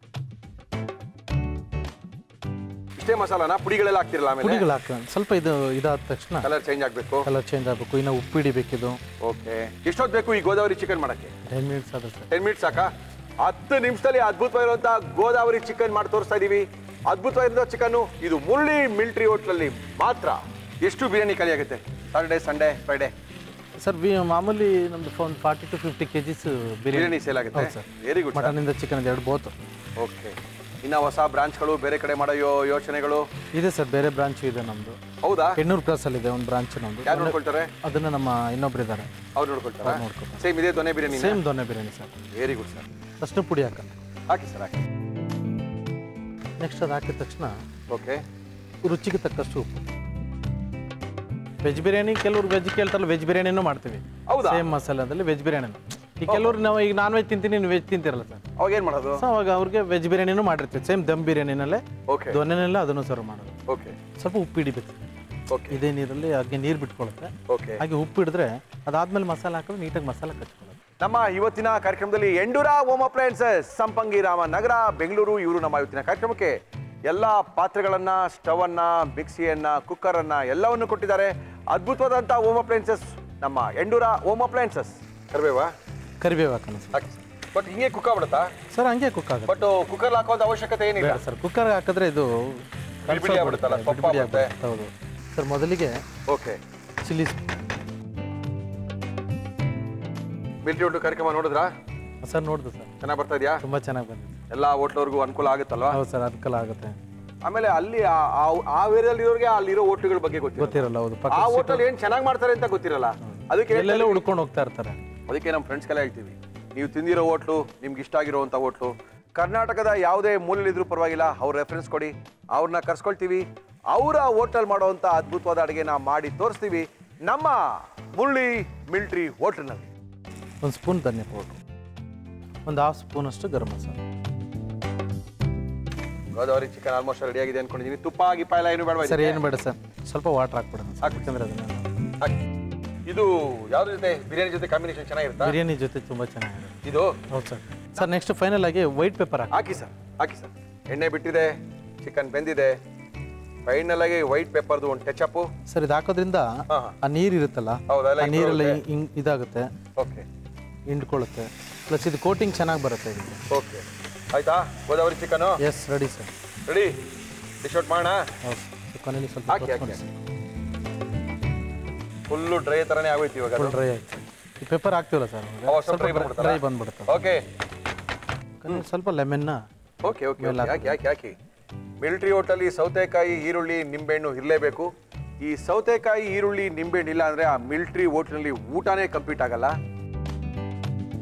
ಇಷ್ಟೇ ಮಸಾಲಾನ ಪುಡಿಗಳೆಲ್ಲ ಹಾಕ್ತಿರಲ್ಲ ಆಮೇಲೆ ಪುಡಿಗಳು ಹಾಕೋಣ ಸ್ವಲ್ಪ ಇದು ಇದಾದ ತಕ್ಷಣ ಕಲರ್ ಚೇಂಜ್ ಆಗ್ಬೇಕು ಕಲರ್ ಚೇಂಜ್ ಆಗಬೇಕು ಇನ್ನು ಉಪ್ಪು ಹಿಡಿಬೇಕಿದು ಓಕೆ ಎಷ್ಟೊತ್ತು ಬೇಕು ಈ ಗೋದಾವರಿ ಚಿಕನ್ ಮಾಡಕ್ಕೆ ಟೆನ್ ಮಿನಿಟ್ಸ್ ಆದ ಸರ್ ಟೆನ್ ಮಿನಿಟ್ಸ್ ಸಾಕಾ ಹತ್ತು ನಿಮಿಷದಲ್ಲಿ ಅದ್ಭುತವಾಗಿರುವಂತಹ ಗೋದಾವರಿ ಚಿಕನ್ ಮಾಡಿ ತೋರಿಸ್ತಾ ಇದೀವಿ ಅದ್ಭುತವಾಗಿರೋ ಚಿಕನ್ ಇದು ಮುರಳಿ ಮಿಲ್ಟ್ರಿ ಹೋಟ್ಲಲ್ಲಿ ಮಾತ್ರ ಎಷ್ಟು ಬಿರಿಯಾನಿ ಖಾಲಿ ಆಗುತ್ತೆ Saturday Sunday Friday sir we ಮಾಮೂಲಿ ನಮ್ದು ಒಂದು forty two fifty K Gs biryani biryani sale ಆಗುತ್ತೆ ಹೌದು ಸರ್ ವೆರಿ ಗುಡ್ ಮಟನಿಂದ ಚಿಕನ್ ಎರಡು ಬೋತು ಓಕೆ ಇನ್ನ ಹೊಸ ಬ್ರಾಂಚ್ಗಳು ಬೇರೆ ಕಡೆ ಮಾಡೋ ಯೋ- ಯೋಚನೆಗಳು ಇದೆ ಸರ್ ಬೇರೆ ಬ್ರಾಂಚ್ ಇದೆ ನಮ್ಮದು ಹೌದಾ ಹೆಣ್ಣೂರು ಕ್ರಾಸಲ್ಲಿ ಇದೆ ಒಂದು ಬ್ರಾಂಚ್ ನಮ್ಮದು ಯಾರು ನೋಡ್ಕೊಳ್ತಾರೆ ಅದನ್ನ ನಮ್ಮ ಇನ್ನೊಬ್ರು ಇದ್ದಾರೆ ಅವ್ರು ನೋಡ್ಕೊಳ್ತಾರಾ ಅವ್ರು ನೋಡ್ಕೊಳ್ತಾರೆ. ಸೇಮ್ ಇದೇ ದೊನೆ ಬಿರಿಯಾನಿ ಸೇಮ್ ದೊನ್ನೆ biryani sir very good sir ಅಷ್ಟು ಪುಡಿ ಹಾಕೋಣ ಹಾಕಿ ಸರ್ ಹಾಕಿ ನೆಕ್ಸ್ಟ್ ಅದು ಹಾಕಿದ ತಕ್ಷಣ ಓಕೆ ರುಚಿಗೆ ತಕ್ಕಷ್ಟು ಉಪ್ಪು ವೆಜ್ ಬಿರಿಯಾನಿ ಕೆಲವರು ವೆಜ್ ಕೇಳ್ತಾರಲ್ಲ ವೆಜ್ ಬಿರಿಯಾನಿನೂ ಮಾಡ್ತೀವಿ ಹೌದಾ? ಸೇಮ್ ಮಸಾಲದಲ್ಲಿ ವೆಜ್ ಬಿರಿಯಾನಿ ಈ ಕೆಲವರು ನಾವು ಈಗ ನಾನ್ ವೆಜ್ ತಿಂತೀನಿ ನೀವು ವೆಜ್ ತಿಂತಿರಲ್ಲ ಸರ್ ಅವಾಗ ಏನ್ ಮಾಡೋದು ಸೊ ಅವಾಗ ಅವ್ರಿಗೆ ವೆಜ್ ಬಿರಿಯಾನಿನೂ ಮಾಡಿರ್ತೀವಿ ಸೇಮ್ ದಮ್ ಬಿರಿಯಾನಿನಲ್ಲೇ ಓಕೆ ದೊನ್ನೆನೆಲ್ಲ ಅದನ್ನು ಸರ್ವ್ ಮಾಡೋದು ಓಕೆ ಸ್ವಲ್ಪ ಉಪ್ಪು ಹಿಡಿಬೇಕು ಓಕೆ ಇದೇ ನೀರಲ್ಲಿ ಹಾಗೆ ನೀರು ಬಿಟ್ಕೊಳ್ಳುತ್ತೆ ಓಕೆ ಹಾಗೆ ಉಪ್ಪು ಹಿಡಿದ್ರೆ ಅದಾದ್ಮೇಲೆ ಮಸಾಲೆ ಹಾಕಿದ್ರೆ ನೀಟಾಗಿ ಮಸಾಲೆ ಕಚ್ಕೊಳ್ಳೋದು ನಮ್ಮ ಇವತ್ತಿನ ಕಾರ್ಯಕ್ರಮದಲ್ಲಿ Endura home appliances Sampangi Ramanagara Bengaluru ಇವರು ನಮ್ಮ ಇವತ್ತಿನ ಕಾರ್ಯಕ್ರಮಕ್ಕೆ ಎಲ್ಲ ಪಾತ್ರೆಗಳನ್ನ ಸ್ಟವ್ ಅನ್ನ ಮಿಕ್ಸಿಯನ್ನ ಕುಕ್ಕರ್ ಅನ್ನ ಎಲ್ಲವನ್ನು ಕೊಟ್ಟಿದ್ದಾರೆ ಅದ್ಭುತವಾದಂಥ ಹೋಮ್ ಅಪ್ಲಯನ್ಸಸ್ ನಮ್ಮ ಎಂಡೂರ ಹೋಮ್ ಅಪ್ಲಯನ್ಸಸ್ ಕರ್ಬೇವಾ ಕರಿಬೇವು ಹಾಕೋಣ ಸರ್ ಹಾಕಿ ಬಟ್ ಹಿಂಗೆ ಕುಕ್ ಆಗ್ಬಿಡುತ್ತಾ ಸರ್ ಹಂಗೆ ಕುಕ್ ಆಗುತ್ತೆ ಬಟ್ ಕುಕ್ಕರ್ ಹಾಕೋದು ಅವಶ್ಯಕತೆ ಏನಿಲ್ಲ ಬೇಡ ಸರ್ ಕುಕ್ಕರ್ ಹಾಕಿದ್ರೆ ಇದು ಬಿಡಿ ಬಿಡಿ ಆಗ್ಬಿಡುತ್ತಲ್ಲ, ಬಿಡಿ ಸೊಪ್ಪು ಬಿಡಿ ಆಗುತ್ತೆ. ಆಗ್ಬಿಡುತ್ತೆ, ಹೌದು ಸರ್ ಮೊದಲಿಗೆ ಓಕೆ ಚಿಲ್ಲಿ ಮಿಲ್ಟ್ರಿ ಊಟ ಕಾರ್ಯಕ್ರಮ ನೋಡಿದ್ರಾ ಸರ್ ನೋಡ್ದು ಸರ್ ಚೆನ್ನಾಗಿ ಬರ್ತಾ ಇದೆಯಾ ತುಂಬಾ ಚೆನ್ನಾಗಿ ಬಂದಿದೆ ಎಲ್ಲ ಹೋಟ್ಲವ್ರಿಗೂ ಅನುಕೂಲ ಆಗುತ್ತಲ್ವಾ ಹೌದು ಸರ್ ಅದಕ್ಕೆಲ್ಲ ಆಗುತ್ತೆ ಆಮೇಲೆ ಅಲ್ಲಿ ಆ- ಆ- ಆ ಏರಿಯಾದಲ್ಲಿ ಇರೋರಿಗೆ ಅಲ್ಲಿರೋ ಹೋಟ್ಲುಗಳ ಬಗ್ಗೆ ಗೊತ್ತಿಲ್ಲ ಗೊತ್ತಿರಲ್ಲ ಹೌದು ಆ ಪಕ್ಕ ಹೋಟೆಲ್ ಏನ್ ಚೆನ್ನಾಗಿ ಮಾಡ್ತಾರೆ ಅಂತ ಗೊತ್ತಿರಲ್ಲ ಅದಕ್ಕೆ ಹೇಳ್ತಾ ಎಲ್ಲೆಲ್ಲ ಇದೀವಿ. ಹುಡ್ಕೊಂಡು ಹೋಗ್ತಾ ಇರ್ತಾರೆ ಅದಕ್ಕೆ ನಮ್ಮ ಫ್ರೆಂಡ್ಸ್ಗೆಲ್ಲ ಹೇಳ್ತೀವಿ ನೀವು ತಿಂದಿರೋ ಹೋಟ್ಲು ನಿಮ್ಗೆ ಇಷ್ಟ ಆಗಿರೋವಂಥ ಹೋಟ್ಲು ಕರ್ನಾಟಕದ ಯಾವುದೇ ಮೂಲೆಯಲ್ಲಿದ್ರೂ ಪರವಾಗಿಲ್ಲ ಅವ್ರ ರೆಫರೆನ್ಸ್ ಕೊಡಿ ಅವ್ರನ್ನ ಕರ್ಸ್ಕೊಳ್ತೀವಿ ಅವರ ಹೋಟೆಲ್ ಮಾಡೋವಂಥ ಅದ್ಭುತವಾದ ಅಡುಗೆನ ಮಾಡಿ ತೋರಿಸ್ತೀವಿ ನಮ್ಮ ಮುರಳಿ ಮಿಲ್ಟ್ರಿ ಹೋಟ್ಲ್ನಲ್ಲಿ ಒಂದು ಸ್ಪೂನ್ ಧನ್ಯ ಪೌಡ್ರು ಒಂದು ಹಾಫ್ ಸ್ಪೂನ್ ಅಷ್ಟು ಗರಂ ಮಸಾಲೆ ಗೋದಾವರಿ ಚಿಕನ್ ಆಲ್ಮೋಸ್ಟ್ ರೆಡಿ ಆಗಿದೆ ಅನ್ಕೊಂಡಿದ್ದೀನಿ ತುಪ್ಪ ಗಿಪ್ಪ ಎಲ್ಲ ಏನು ಬೇಡ ಸರ್ ಏನು ಬೇಡ ಸರ್ ಸ್ವಲ್ಪ ವಾಟರ್ ಹಾಕ್ಬಿಡೋಣ ಹಾಕ್ಬಿಡಿ. ಯಾಕಂದ್ರೆ ಅದನ್ನ ಹಾಕಿ ಇದು ಯಾವ್ದ್ರ ಜೊತೆ ಬಿರಿಯಾನಿ ಜೊತೆ ಕಾಂಬಿನೇಷನ್ ಚೆನ್ನಾಗಿರುತ್ತಾ ಬಿರಿಯಾನಿ ಜೊತೆ ತುಂಬ ಚೆನ್ನಾಗಿದೆ ಇದು ಹೌದು ಸರ್ ಸರ್ ನೆಕ್ಸ್ಟ್ ಫೈನಲ್ ಆಗಿ ವೈಟ್ ಪೇಪರ್ ಹಾಕಿ ಹಾಕಿ ಸರ್ ಹಾಕಿ ಸರ್ ಎಣ್ಣೆ ಬಿಟ್ಟಿದೆ ಚಿಕನ್ ಬೆಂದಿದೆ ಫೈನಲ್ ಆಗಿ ವೈಟ್ ಪೆಪ್ಪರ್ದು ಒಂದು ಟಚ್ ಸರ್ ಇದು ಹಾಕೋದ್ರಿಂದ ಹಾ, ಹಾ. ಆ ನೀರು ಇರುತ್ತಲ್ಲ ಹೌದಲ್ಲ ಆ ನೀರೆಲ್ಲ ಹಿಂಗ್ ಇದಾಗುತ್ತೆ ಓಕೆ ಹಿಂಡ್ಕೊಳ್ಳುತ್ತೆ ಪ್ಲಸ್ ಇದು ಕೋಟಿಂಗ್ ಚೆನ್ನಾಗಿ ಬರುತ್ತೆ ಇದಕ್ಕೆ ಓಕೆ ಆಯ್ತಾ Godavari chicken is ready sir ready dish out ಮಾಡೋಣ ಹೌದು ಸೊ ಕೊನೆಯಲ್ಲಿ ಸ್ವಲ್ಪ ಹಾಕಿ ಹಾಕಿ ಕೊತ್ತಂಬರಿ ಫುಲ್ಲು ಡ್ರೈ ಥರನೇ ಆಗೋಯ್ತು ಇವಾಗ ಫುಲ್ ಡ್ರೈ ಆಯ್ತು ಈ ಪೇಪರ್ ಹಾಕ್ತೀವಲ್ಲ ಸರ್ ಅವಾಗ ಸ್ವಲ್ಪ dry ಬಂದ್ಬಿಡುತ್ತಲ್ಲ? ಡ್ರೈ ಬಂದ್ಬಿಡುತ್ತೆ ಓಕೆ ಕೊನೆಗೆ ಸ್ವಲ್ಪ ಲೆಮನ್ನ ಓಕೆ ಓಕೆ ಯಾಕೆ ಯಾಕೆ ಯಾಕೆ ಮಿಲಿಟ್ರಿ ಹೋಟೆಲ್ಲಿ ಸೌತೆಕಾಯಿ ಈರುಳ್ಳಿ ನಿಂಬೆಹಣ್ಣು ಇರಲೇಬೇಕು ಈ ಸೌತೆಕಾಯಿ ಈರುಳ್ಳಿ ನಿಂಬೆಹಣ್ಣು ಇಲ್ಲ ಅಂದರೆ ಆ ಮಿಲಿಟ್ರಿ ಹೋಟ್ಲಲ್ಲಿ ಊಟನೇ ಕಂಪ್ಲೀಟ್ ಆಗಲ್ಲ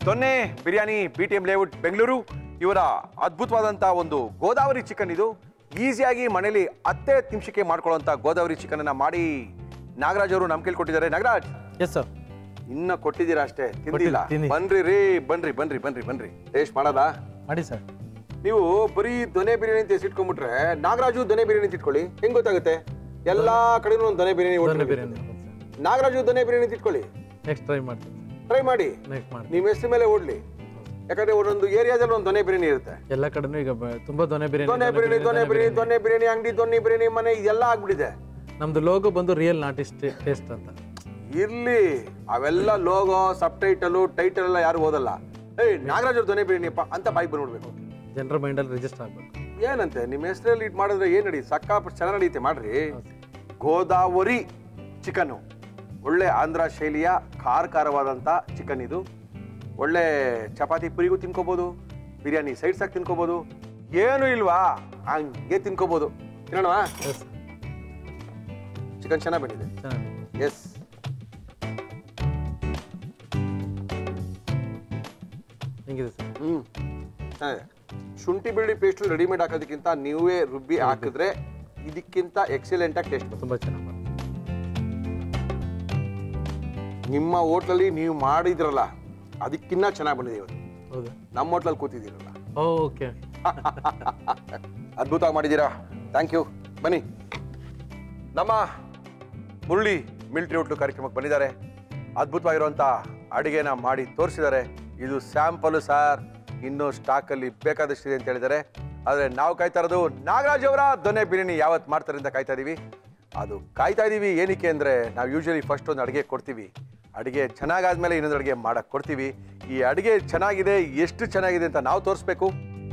ದೊನ್ನೆ biryani B T M layout Bengaluru ಇವರ ಅದ್ಭುತವಾದಂಥ ಒಂದು ಗೋದಾವರಿ ಚಿಕನ್ ಇದು ಈಸಿಯಾಗಿ ಮನೇಲಿ ಹತ್ತೇ ನಿಮಿಷಕ್ಕೆ ಮಾಡ್ಕೊಳ್ಳೋಂಥ ಗೋದಾವರಿ ಚಿಕನ್ ಅನ್ನ ಮಾಡಿ ನಾಗರಾಜ್ ಅವರು ನಮ್ ಕೈಲಿ ಕೊಟ್ಟಿದ್ದಾರೆ ನಾಗರಾಜ್ ಎಸ್ ಸರ್ ಇನ್ನ ಕೊಟ್ಟಿದ್ದೀರಾ ಅಷ್ಟೇ ತಿಂದಿಲ್ಲ ತಿಂದಿ. ಬನ್ರಿ ರೀ ಬನ್ರಿ ಬನ್ರಿ ಬನ್ರಿ ಬನ್ರಿ ಟೇಸ್ಟ್ ಮಾಡೋದಾ ಮಾಡಿ ಸರ್ ನೀವು ಬರೀ ದೊನೆ ಬಿರಿಯಾನಿ ಅಂತ ಹೆಸರಿಟ್ಕೊಂಡ್ಬಿಟ್ರೆ ನಾಗರಾಜು ದೊನೆ ಬಿರಿಯಾನಿ ಅಂತ ಇಟ್ಕೊಳ್ಳಿ ಹೆಂಗ್ ಗೊತ್ತಾಗುತ್ತೆ ಎಲ್ಲಾ ಕಡೆನೂ ಒಂದು ದೊನೆ ಬಿರಿಯಾನಿ ದೊನ್ನೆ ಹೋಟೆಲ್ ಬಿರಿಯಾನಿ ಇರುತ್ತೆ. ನಾಗರಾಜು ದೊನೆ ಬಿರಿಯಾನಿ ಅಂತ ಇಟ್ಕೊಳ್ಳಿ ನೆಕ್ಸ್ಟ್ ಟ್ರೈ ಮಾಡ್ತೀನಿ ಟ್ರೈ ಮಾಡಿ ನೆಕ್ಸ್ಟ್ ಮಾಡಿ ನಿಮ್ಮ ಹೆಸರು ಮೇಲೆ ಓಡ್ಲಿ ಯಾಕಂದ್ರೆ ಒಂದೊಂದು ಏರಿಯಾದಲ್ಲಿ ಒಂದು ದೊನೆ ಬಿರಿಯಾನಿ ಇರುತ್ತೆ ಎಲ್ಲ ಕಡೆನೂ ಈಗ ಬ- ತುಂಬಾ ದೊನೆ ಬಿರಿಯಾನಿ ದೊನೆ ಬಿರಿಯಾನಿ ದೊನೆ ಬಿರಿಯಾನಿ ದೊನೆ ಬಿರಿಯಾನಿ ಅಂಗಡಿ ದೊನ್ನೆ ಬಿರಿಯಾನಿ ಮನೆ ಇದೆಲ್ಲ ಆಗ್ಬಿಟ್ಟಿದೆ ನಮ್ದು ಲೋಗೋ ಬಂದು ರಿಯಲ್ ನಾಟಿ ಟೇಸ್ಟ್ ಅಂತ ಇರ್ಲಿ ಅವೆಲ್ಲ ಲೋಗೋ ಸಬ್ ಟೈಟಲು ಟೈಟಲ್ ಎಲ್ಲ ಯಾರು ಓದಲ್ಲ ಏಯ್ ನಾಗರಾಜ್ ಅವ್ರ ದೊನೆ ಬಿರಿಯಾನಿಪ್ಪ ಅಂತ ಬಾಯ್ಗೆ ಬಂದ್ಬಿಡ್ಬೇಕು ಜನರ ಮೈಂಡಲ್ಲಿ ರಿಜಿಸ್ಟರ್ ಆಗಬೇಕು ಏನಂತೆ ನಿಮ್ಮ ಹೆಸರಲ್ಲಿ ಇಟ್ ಮಾಡಿದ್ರೆ ಏನ್ ನಡಿ ಸಕ್ಕಾಪಟ್ಟು ಚೆನ್ನಾಗಿ ನಡೆಯುತ್ತೆ ಮಾಡ್ರಿ ಗೋದಾವರಿ ಚಿಕನ್ನು ಒಳ್ಳೆ ಆಂಧ್ರ ಶೈಲಿಯ ಖಾರ ಖಾರವಾದಂಥ ಚಿಕನ್ ಇದು ಒಳ್ಳೆ ಚಪಾತಿ ಪುರಿಗೂ ತಿನ್ಕೋಬೋದು ಬಿರಿಯಾನಿ ಸೈಡ್ಸ್ ಆಗಿ ತಿನ್ಕೋಬೋದು ಏನು ಇಲ್ವಾ ಹಂಗೆ ತಿನ್ಕೋಬೋದು ತಿನ್ನೋಣವಾ ಎಸ್ ಚಿಕನ್ ಚೆನ್ನಾಗಿ ಬಂದಿದೆ ಚೆನ್ನಾಗಿ ಎಸ್ ಹೆಂಗಿದೆ ಸರ್ ಹ್ಮ್ ಚೆನ್ನಾಗಿದೆ ಶುಂಠಿ ಬೆಳ್ಳುಳ್ಳಿ ಪೇಸ್ಟ್ ರೆಡಿಮೇಡ್ ಹಾಕೋದಕ್ಕಿಂತ ನೀವೇ ರುಬ್ಬಿ ಹಾಕಿದ್ರೆ ಇದಕ್ಕಿಂತ ಎಕ್ಸಲೆಂಟ್ ಆಗಿ ಟೇಸ್ಟ್ ತುಂಬ ಚೆನ್ನಾಗಿ ಮಾಡಿ ನಿಮ್ಮ ಹೋಟ್ಲಲ್ಲಿ ನೀವು ಮಾಡಿದ್ರಲ್ಲ ಅದಕ್ಕಿನ್ನ ಚೆನ್ನಾಗಿ ಬಂದಿದೆ ಇವತ್ತು ಹೌದಾ ನಮ್ಮ ಹೋಟ್ಲಲ್ಲಿ ಕೂತಿದ್ದೀರಲ್ಲ ಓಕೆ ಅದ್ಭುತವಾಗಿ ಮಾಡಿದ್ದೀರಾ ಥ್ಯಾಂಕ್ ಯು ಬನ್ನಿ ನಮ್ಮ ಮುರಳಿ ಮಿಲ್ಟ್ರಿ ಹೋಟ್ಲು ಕಾರ್ಯಕ್ರಮಕ್ಕೆ ಬಂದಿದ್ದಾರೆ ಅದ್ಭುತವಾಗಿರುವಂಥ ಅಡುಗೆನ ಮಾಡಿ ತೋರಿಸಿದ್ದಾರೆ ಇದು ಸ್ಯಾಂಪಲ್ ಸಾರ್ ಇನ್ನೂ ಸ್ಟಾಕಲ್ಲಿ ಬೇಕಾದಷ್ಟಿದೆ ಅಂತ ಹೇಳಿದ್ದಾರೆ ಆದರೆ ನಾವು ಕಾಯ್ತಾ ಇರೋದು ನಾಗರಾಜ್ ಅವರ ದೊನ್ನೆ ಬಿರಿಯಾನಿ ಯಾವತ್ತು ಮಾಡ್ತಾರೆ ಅಂತ ಕಾಯ್ತಾ ಇದ್ದೀವಿ ಅದು ಕಾಯ್ತಾ ಇದ್ದೀವಿ ಏನಕ್ಕೆ ಅಂದರೆ ನಾವು ಯೂಶಲಿ ಫಸ್ಟ್ ಒಂದು ಅಡುಗೆ ಕೊಡ್ತೀವಿ ಅಡುಗೆ ಚೆನ್ನಾಗಾದ್ಮೇಲೆ ಇನ್ನೊಂದು ಅಡುಗೆ ಮಾಡಕ್ಕೆ ಕೊಡ್ತೀವಿ ಈ ಅಡುಗೆ ಚೆನ್ನಾಗಿದೆ ಎಷ್ಟು ಚೆನ್ನಾಗಿದೆ ಅಂತ ನಾವು ತೋರಿಸ್ಬೇಕು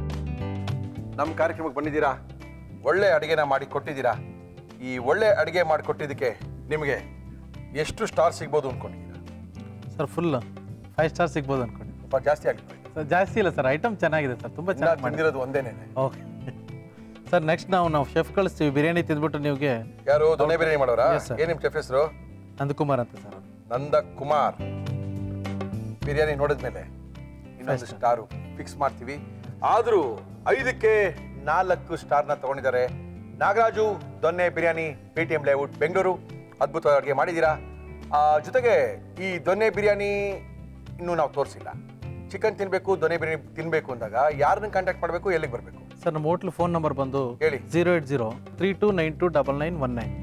ನಮ್ಮ ಕಾರ್ಯಕ್ರಮಕ್ಕೆ ಬಂದಿದ್ದೀರಾ ಒಳ್ಳೆ ಅಡುಗೆನ ಮಾಡಿ ಕೊಟ್ಟಿದ್ದೀರಾ ಈ ಒಳ್ಳೆ ಅಡುಗೆ ಮಾಡಿಕೊಟ್ಟಿದ್ದಕ್ಕೆ ನಿಮಗೆ ಎಷ್ಟು ಸ್ಟಾರ್ ಸಿಗ್ಬೋದು ಅನ್ಕೊಂಡಿದ್ದೀರಾ ಸರ್ ಫುಲ್ ಫೈವ್ ಸ್ಟಾರ್ ಸಿಗ್ಬೋದು ಅನ್ಕೊಂಡು ಸ್ವಲ್ಪ ಜಾಸ್ತಿ ಆಗಿತ್ತು ಸರ್ ಜಾಸ್ತಿ ಇಲ್ಲ ಸರ್ ಐಟಮ್ ಚೆನ್ನಾಗಿದೆ ಸರ್ ತುಂಬ ಚೆನ್ನಾಗಿ ಮಾಡಿ ತಿಂದಿರೋದು ಒಂದೇನೆ ಓಕೆ ಸರ್ ನೆಕ್ಸ್ಟ್ ನಾವು ನಾವು ಶೆಫ್ ಕಳಿಸ್ತೀವಿ ಬಿರಿಯಾನಿ ತಿಂದ್ಬಿಟ್ಟು ನಿಮಗೆ ಯಾರು ದೊಣ್ಣೆ ಬಿರಿಯಾನಿ ಮಾಡೋರಾ Yes, sir. ಏನ್ ನಿಮ್ಮ ಚೆಫ್ ಹೆಸರು ನಂದಕುಮಾರ್ ಅಂತ ಸರ್ ನಂದ ಕುಮಾರ್ ಬಿರಿಯಾನಿ ನೋಡಿದ್ಮೇಲೆ ಇನ್ನೊಂದು ಸ್ಟಾರು ಫಿಕ್ಸ್ ಮಾಡ್ತೀವಿ ಆದ್ರೂ ಐದಕ್ಕೆ ನಾಲ್ಕು ಸ್ಟಾರ್ನ ತಗೊಂಡಿದ್ದಾರೆ Nagaraju donne biryani P T M layout Bengaluru ಅದ್ಭುತವಾಗಿ ಅಡುಗೆ ಮಾಡಿದ್ದೀರಾ ಆ, ಜೊತೆಗೆ ಈ ದೊನ್ನೆ ಬಿರಿಯಾನಿ ಇನ್ನೂ ನಾವು ತೋರಿಸಿಲ್ಲ ಚಿಕನ್ ತಿನ್ಬೇಕು ದೊನ್ನೆ ಬಿರಿಯಾನಿ ತಿನ್ಬೇಕು ಅಂದಾಗ ಯಾರನ್ನ ಕಾಂಟ್ಯಾಕ್ಟ್ ಮಾಡಬೇಕು ಎಲ್ಲಿಗೆ ಬರಬೇಕು ಸರ್ ನಮ್ಮ ಹೋಟ್ಲ್ ಫೋನ್ ನಂಬರ್ ಬಂದು ಹೇಳಿ zero eight zero three two nine two double nine one nine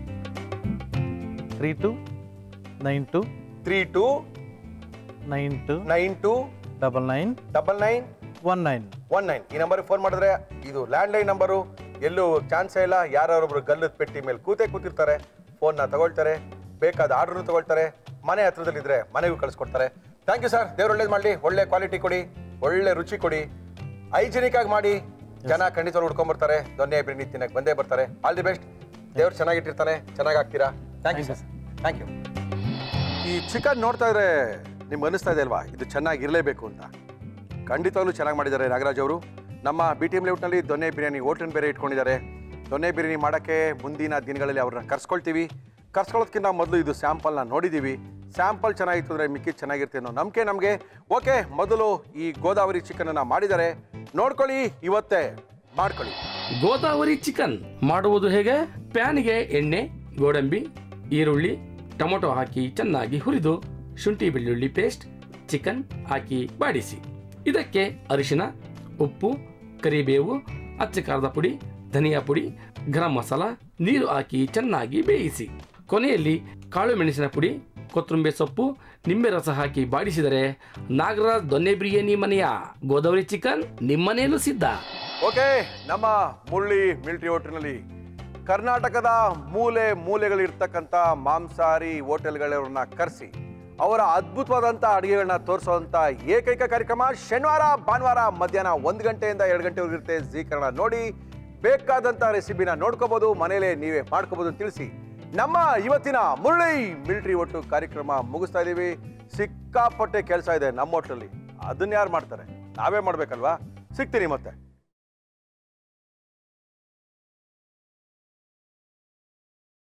three two nine two three two nine two nine two double nine double nine one nine one nine ಈ ನಂಬರ್ಗೆ phone ಮಾಡಿದ್ರೆ ಇದು land line number ಎಲ್ಲೂ ಚಾನ್ಸೇ ಇಲ್ಲ ಯಾರೊಬ್ರು ಗಲ್ಲದ ಪೆಟ್ಟಿ ಮೇಲೆ ಕೂತೇ ಕೂತಿರ್ತಾರೆ ಫೋನ್ನ ತಗೊಳ್ತಾರೆ ಬೇಕಾದ ಆರ್ಡರ್ನು ತಗೊಳ್ತಾರೆ ಮನೆ ಹತ್ರದಲ್ಲಿದ್ರೆ ಮನೆಗೂ ಕಳಿಸ್ಕೊಡ್ತಾರೆ ಥ್ಯಾಂಕ್ ಯು ಸರ್ ದೇವ್ರು ಒಳ್ಳೇದು ಮಾಡಲಿ ಒಳ್ಳೆ ಕ್ವಾಲಿಟಿ ಕೊಡಿ ಒಳ್ಳೆ ರುಚಿ ಕೊಡಿ ಹೈಜಿನಿಕ್ ಆಗಿ ಮಾಡಿ ಜನ ಖಂಡಿತ ಹುಡ್ಕೊಂಡ್ಬರ್ತಾರೆ ದೊನ್ನೆ ಬಿರಿಯಾನಿ ತಿನ್ನಕ್ಕೆ ಬಂದೇ ಬರ್ತಾರೆ ಆಲ್ ದಿ ಬೆಸ್ಟ್ ದೇವ್ರು ಚೆನ್ನಾಗಿಟ್ಟಿರ್ತಾನೆ ಚೆನ್ನಾಗಿ ಆಗ್ತೀರಾ thank you sir thank you ಈ ಚಿಕನ್ ನೋಡ್ತಾ ಇದ್ರೆ ನಿಮ್ಗೆ ಅನಿಸ್ತಾ ಇದೆ ಅಲ್ವಾ ಇದು ಚೆನ್ನಾಗಿರಲೇಬೇಕು ಅಂತ ಖಂಡಿತವಾಗ್ಲೂ ಚೆನ್ನಾಗಿ ಮಾಡಿದ್ದಾರೆ ನಾಗರಾಜ್ ಅವರು ನಮ್ಮ ಬಿ ಟಿ ಎಂ ಲೇಔಟ್ನಲ್ಲಿ ದೊನ್ನೆ ಬಿರಿಯಾನಿ ಹೋಟೆಲ್ ಬೇರೆ ಇಟ್ಕೊಂಡಿದ್ದಾರೆ ದೊನ್ನೆ ಬಿರಿಯಾನಿ ಮಾಡೋಕ್ಕೆ ಮುಂದಿನ ದಿನಗಳಲ್ಲಿ ಅವ್ರನ್ನ ಕರ್ಸ್ಕೊಳ್ತೀವಿ ಕರ್ಸ್ಕೊಳ್ಳೋದಕ್ಕಿಂತ ಮೊದಲು ಇದು ಸ್ಯಾಂಪಲ್ನ ನೋಡಿದ್ದೀವಿ ಸ್ಯಾಂಪಲ್ ಚೆನ್ನಾಗಿತ್ತು ಅಂದರೆ ಮಿಕ್ಕಿದ್ ಚೆನ್ನಾಗಿರುತ್ತೆ ಅನ್ನೋ ನಂಬಿಕೆ ನಮಗೆ ಓಕೆ ಮೊದಲು ಈ ಗೋದಾವರಿ ಚಿಕನನ್ನು ಮಾಡಿದ್ದಾರೆ ನೋಡ್ಕೊಳ್ಳಿ ಇವತ್ತೇ ಮಾಡ್ಕೊಳ್ಳಿ ಗೋದಾವರಿ ಚಿಕನ್ ಮಾಡುವುದು ಹೇಗೆ ಪ್ಯಾನ್ಗೆ ಎಣ್ಣೆ ಗೋಡಂಬಿ ಈರುಳ್ಳಿ ಟೊಮೊಟೊ ಹಾಕಿ ಚೆನ್ನಾಗಿ ಹುರಿದು ಶುಂಠಿ ಬೆಳ್ಳುಳ್ಳಿ ಪೇಸ್ಟ್ ಚಿಕನ್ ಹಾಕಿ ಬಾಡಿಸಿ ಇದಕ್ಕೆ ಅರಿಶಿನ ಉಪ್ಪು ಕರಿಬೇವು ಅಚ್ಚ ಖಾರದ ಪುಡಿ ಧನಿಯಾ ಪುಡಿ ಗರಂ ಮಸಾಲ ನೀರು ಹಾಕಿ ಚೆನ್ನಾಗಿ ಬೇಯಿಸಿ ಕೊನೆಯಲ್ಲಿ ಕಾಳು ಮೆಣಸಿನ ಪುಡಿ ಕೊತ್ತಂಬರಿ ಸೊಪ್ಪು ನಿಂಬೆ ರಸ ಹಾಕಿ ಬಾಡಿಸಿದರೆ ನಾಗರಾಜ್ ದೊನ್ನೆ ಬಿರಿಯಾನಿ ಮನೆಯ ಗೋದಾವರಿ ಚಿಕನ್ ನಿಮ್ಮನೆಯಲ್ಲೂ ಸಿದ್ಧ ಓಕೆ ನಮ್ಮ ಮುರಳಿ ಮಿಲಿಟರಿ ಹೋಟೆಲ್ನಲ್ಲಿ ಕರ್ನಾಟಕದ ಮೂಲೆ ಮೂಲೆಗಳಿರ್ತಕ್ಕಂಥ ಮಾಂಸಾಹಾರಿ ಹೋಟೆಲ್ಗಳವ್ರನ್ನ ಕರೆಸಿ ಅವರ ಅದ್ಭುತವಾದಂಥ ಅಡುಗೆಗಳನ್ನ ತೋರಿಸುವಂಥ ಏಕೈಕ ಕಾರ್ಯಕ್ರಮ ಶನಿವಾರ ಭಾನುವಾರ ಮಧ್ಯಾಹ್ನ ಒಂದು ಗಂಟೆಯಿಂದ ಎರಡು ಗಂಟೆವರೆಗೆ ಇರುತ್ತೆ ಜೀ ಕನ್ನಡ ನೋಡಿ ಬೇಕಾದಂಥ ರೆಸಿಪಿನ ನೋಡ್ಕೋಬೋದು ಮನೇಲೆ ನೀವೇ ಮಾಡ್ಕೋಬೋದು ಅಂತ ತಿಳಿಸಿ ನಮ್ಮ ಇವತ್ತಿನ ಮುರಳಿ ಮಿಲಿಟರಿ ಒಟ್ಟು ಕಾರ್ಯಕ್ರಮ ಮುಗಿಸ್ತಾ ಇದ್ದೀವಿ ಸಿಕ್ಕಾಪಟ್ಟೆ ಕೆಲಸ ಇದೆ ನಮ್ಮ ಹೋಟ್ಲಲ್ಲಿ ಅದನ್ನ ಯಾರು ಮಾಡ್ತಾರೆ ನಾವೇ ಮಾಡ್ಬೇಕಲ್ವಾ ಸಿಗ್ತೀನಿ ಮತ್ತೆ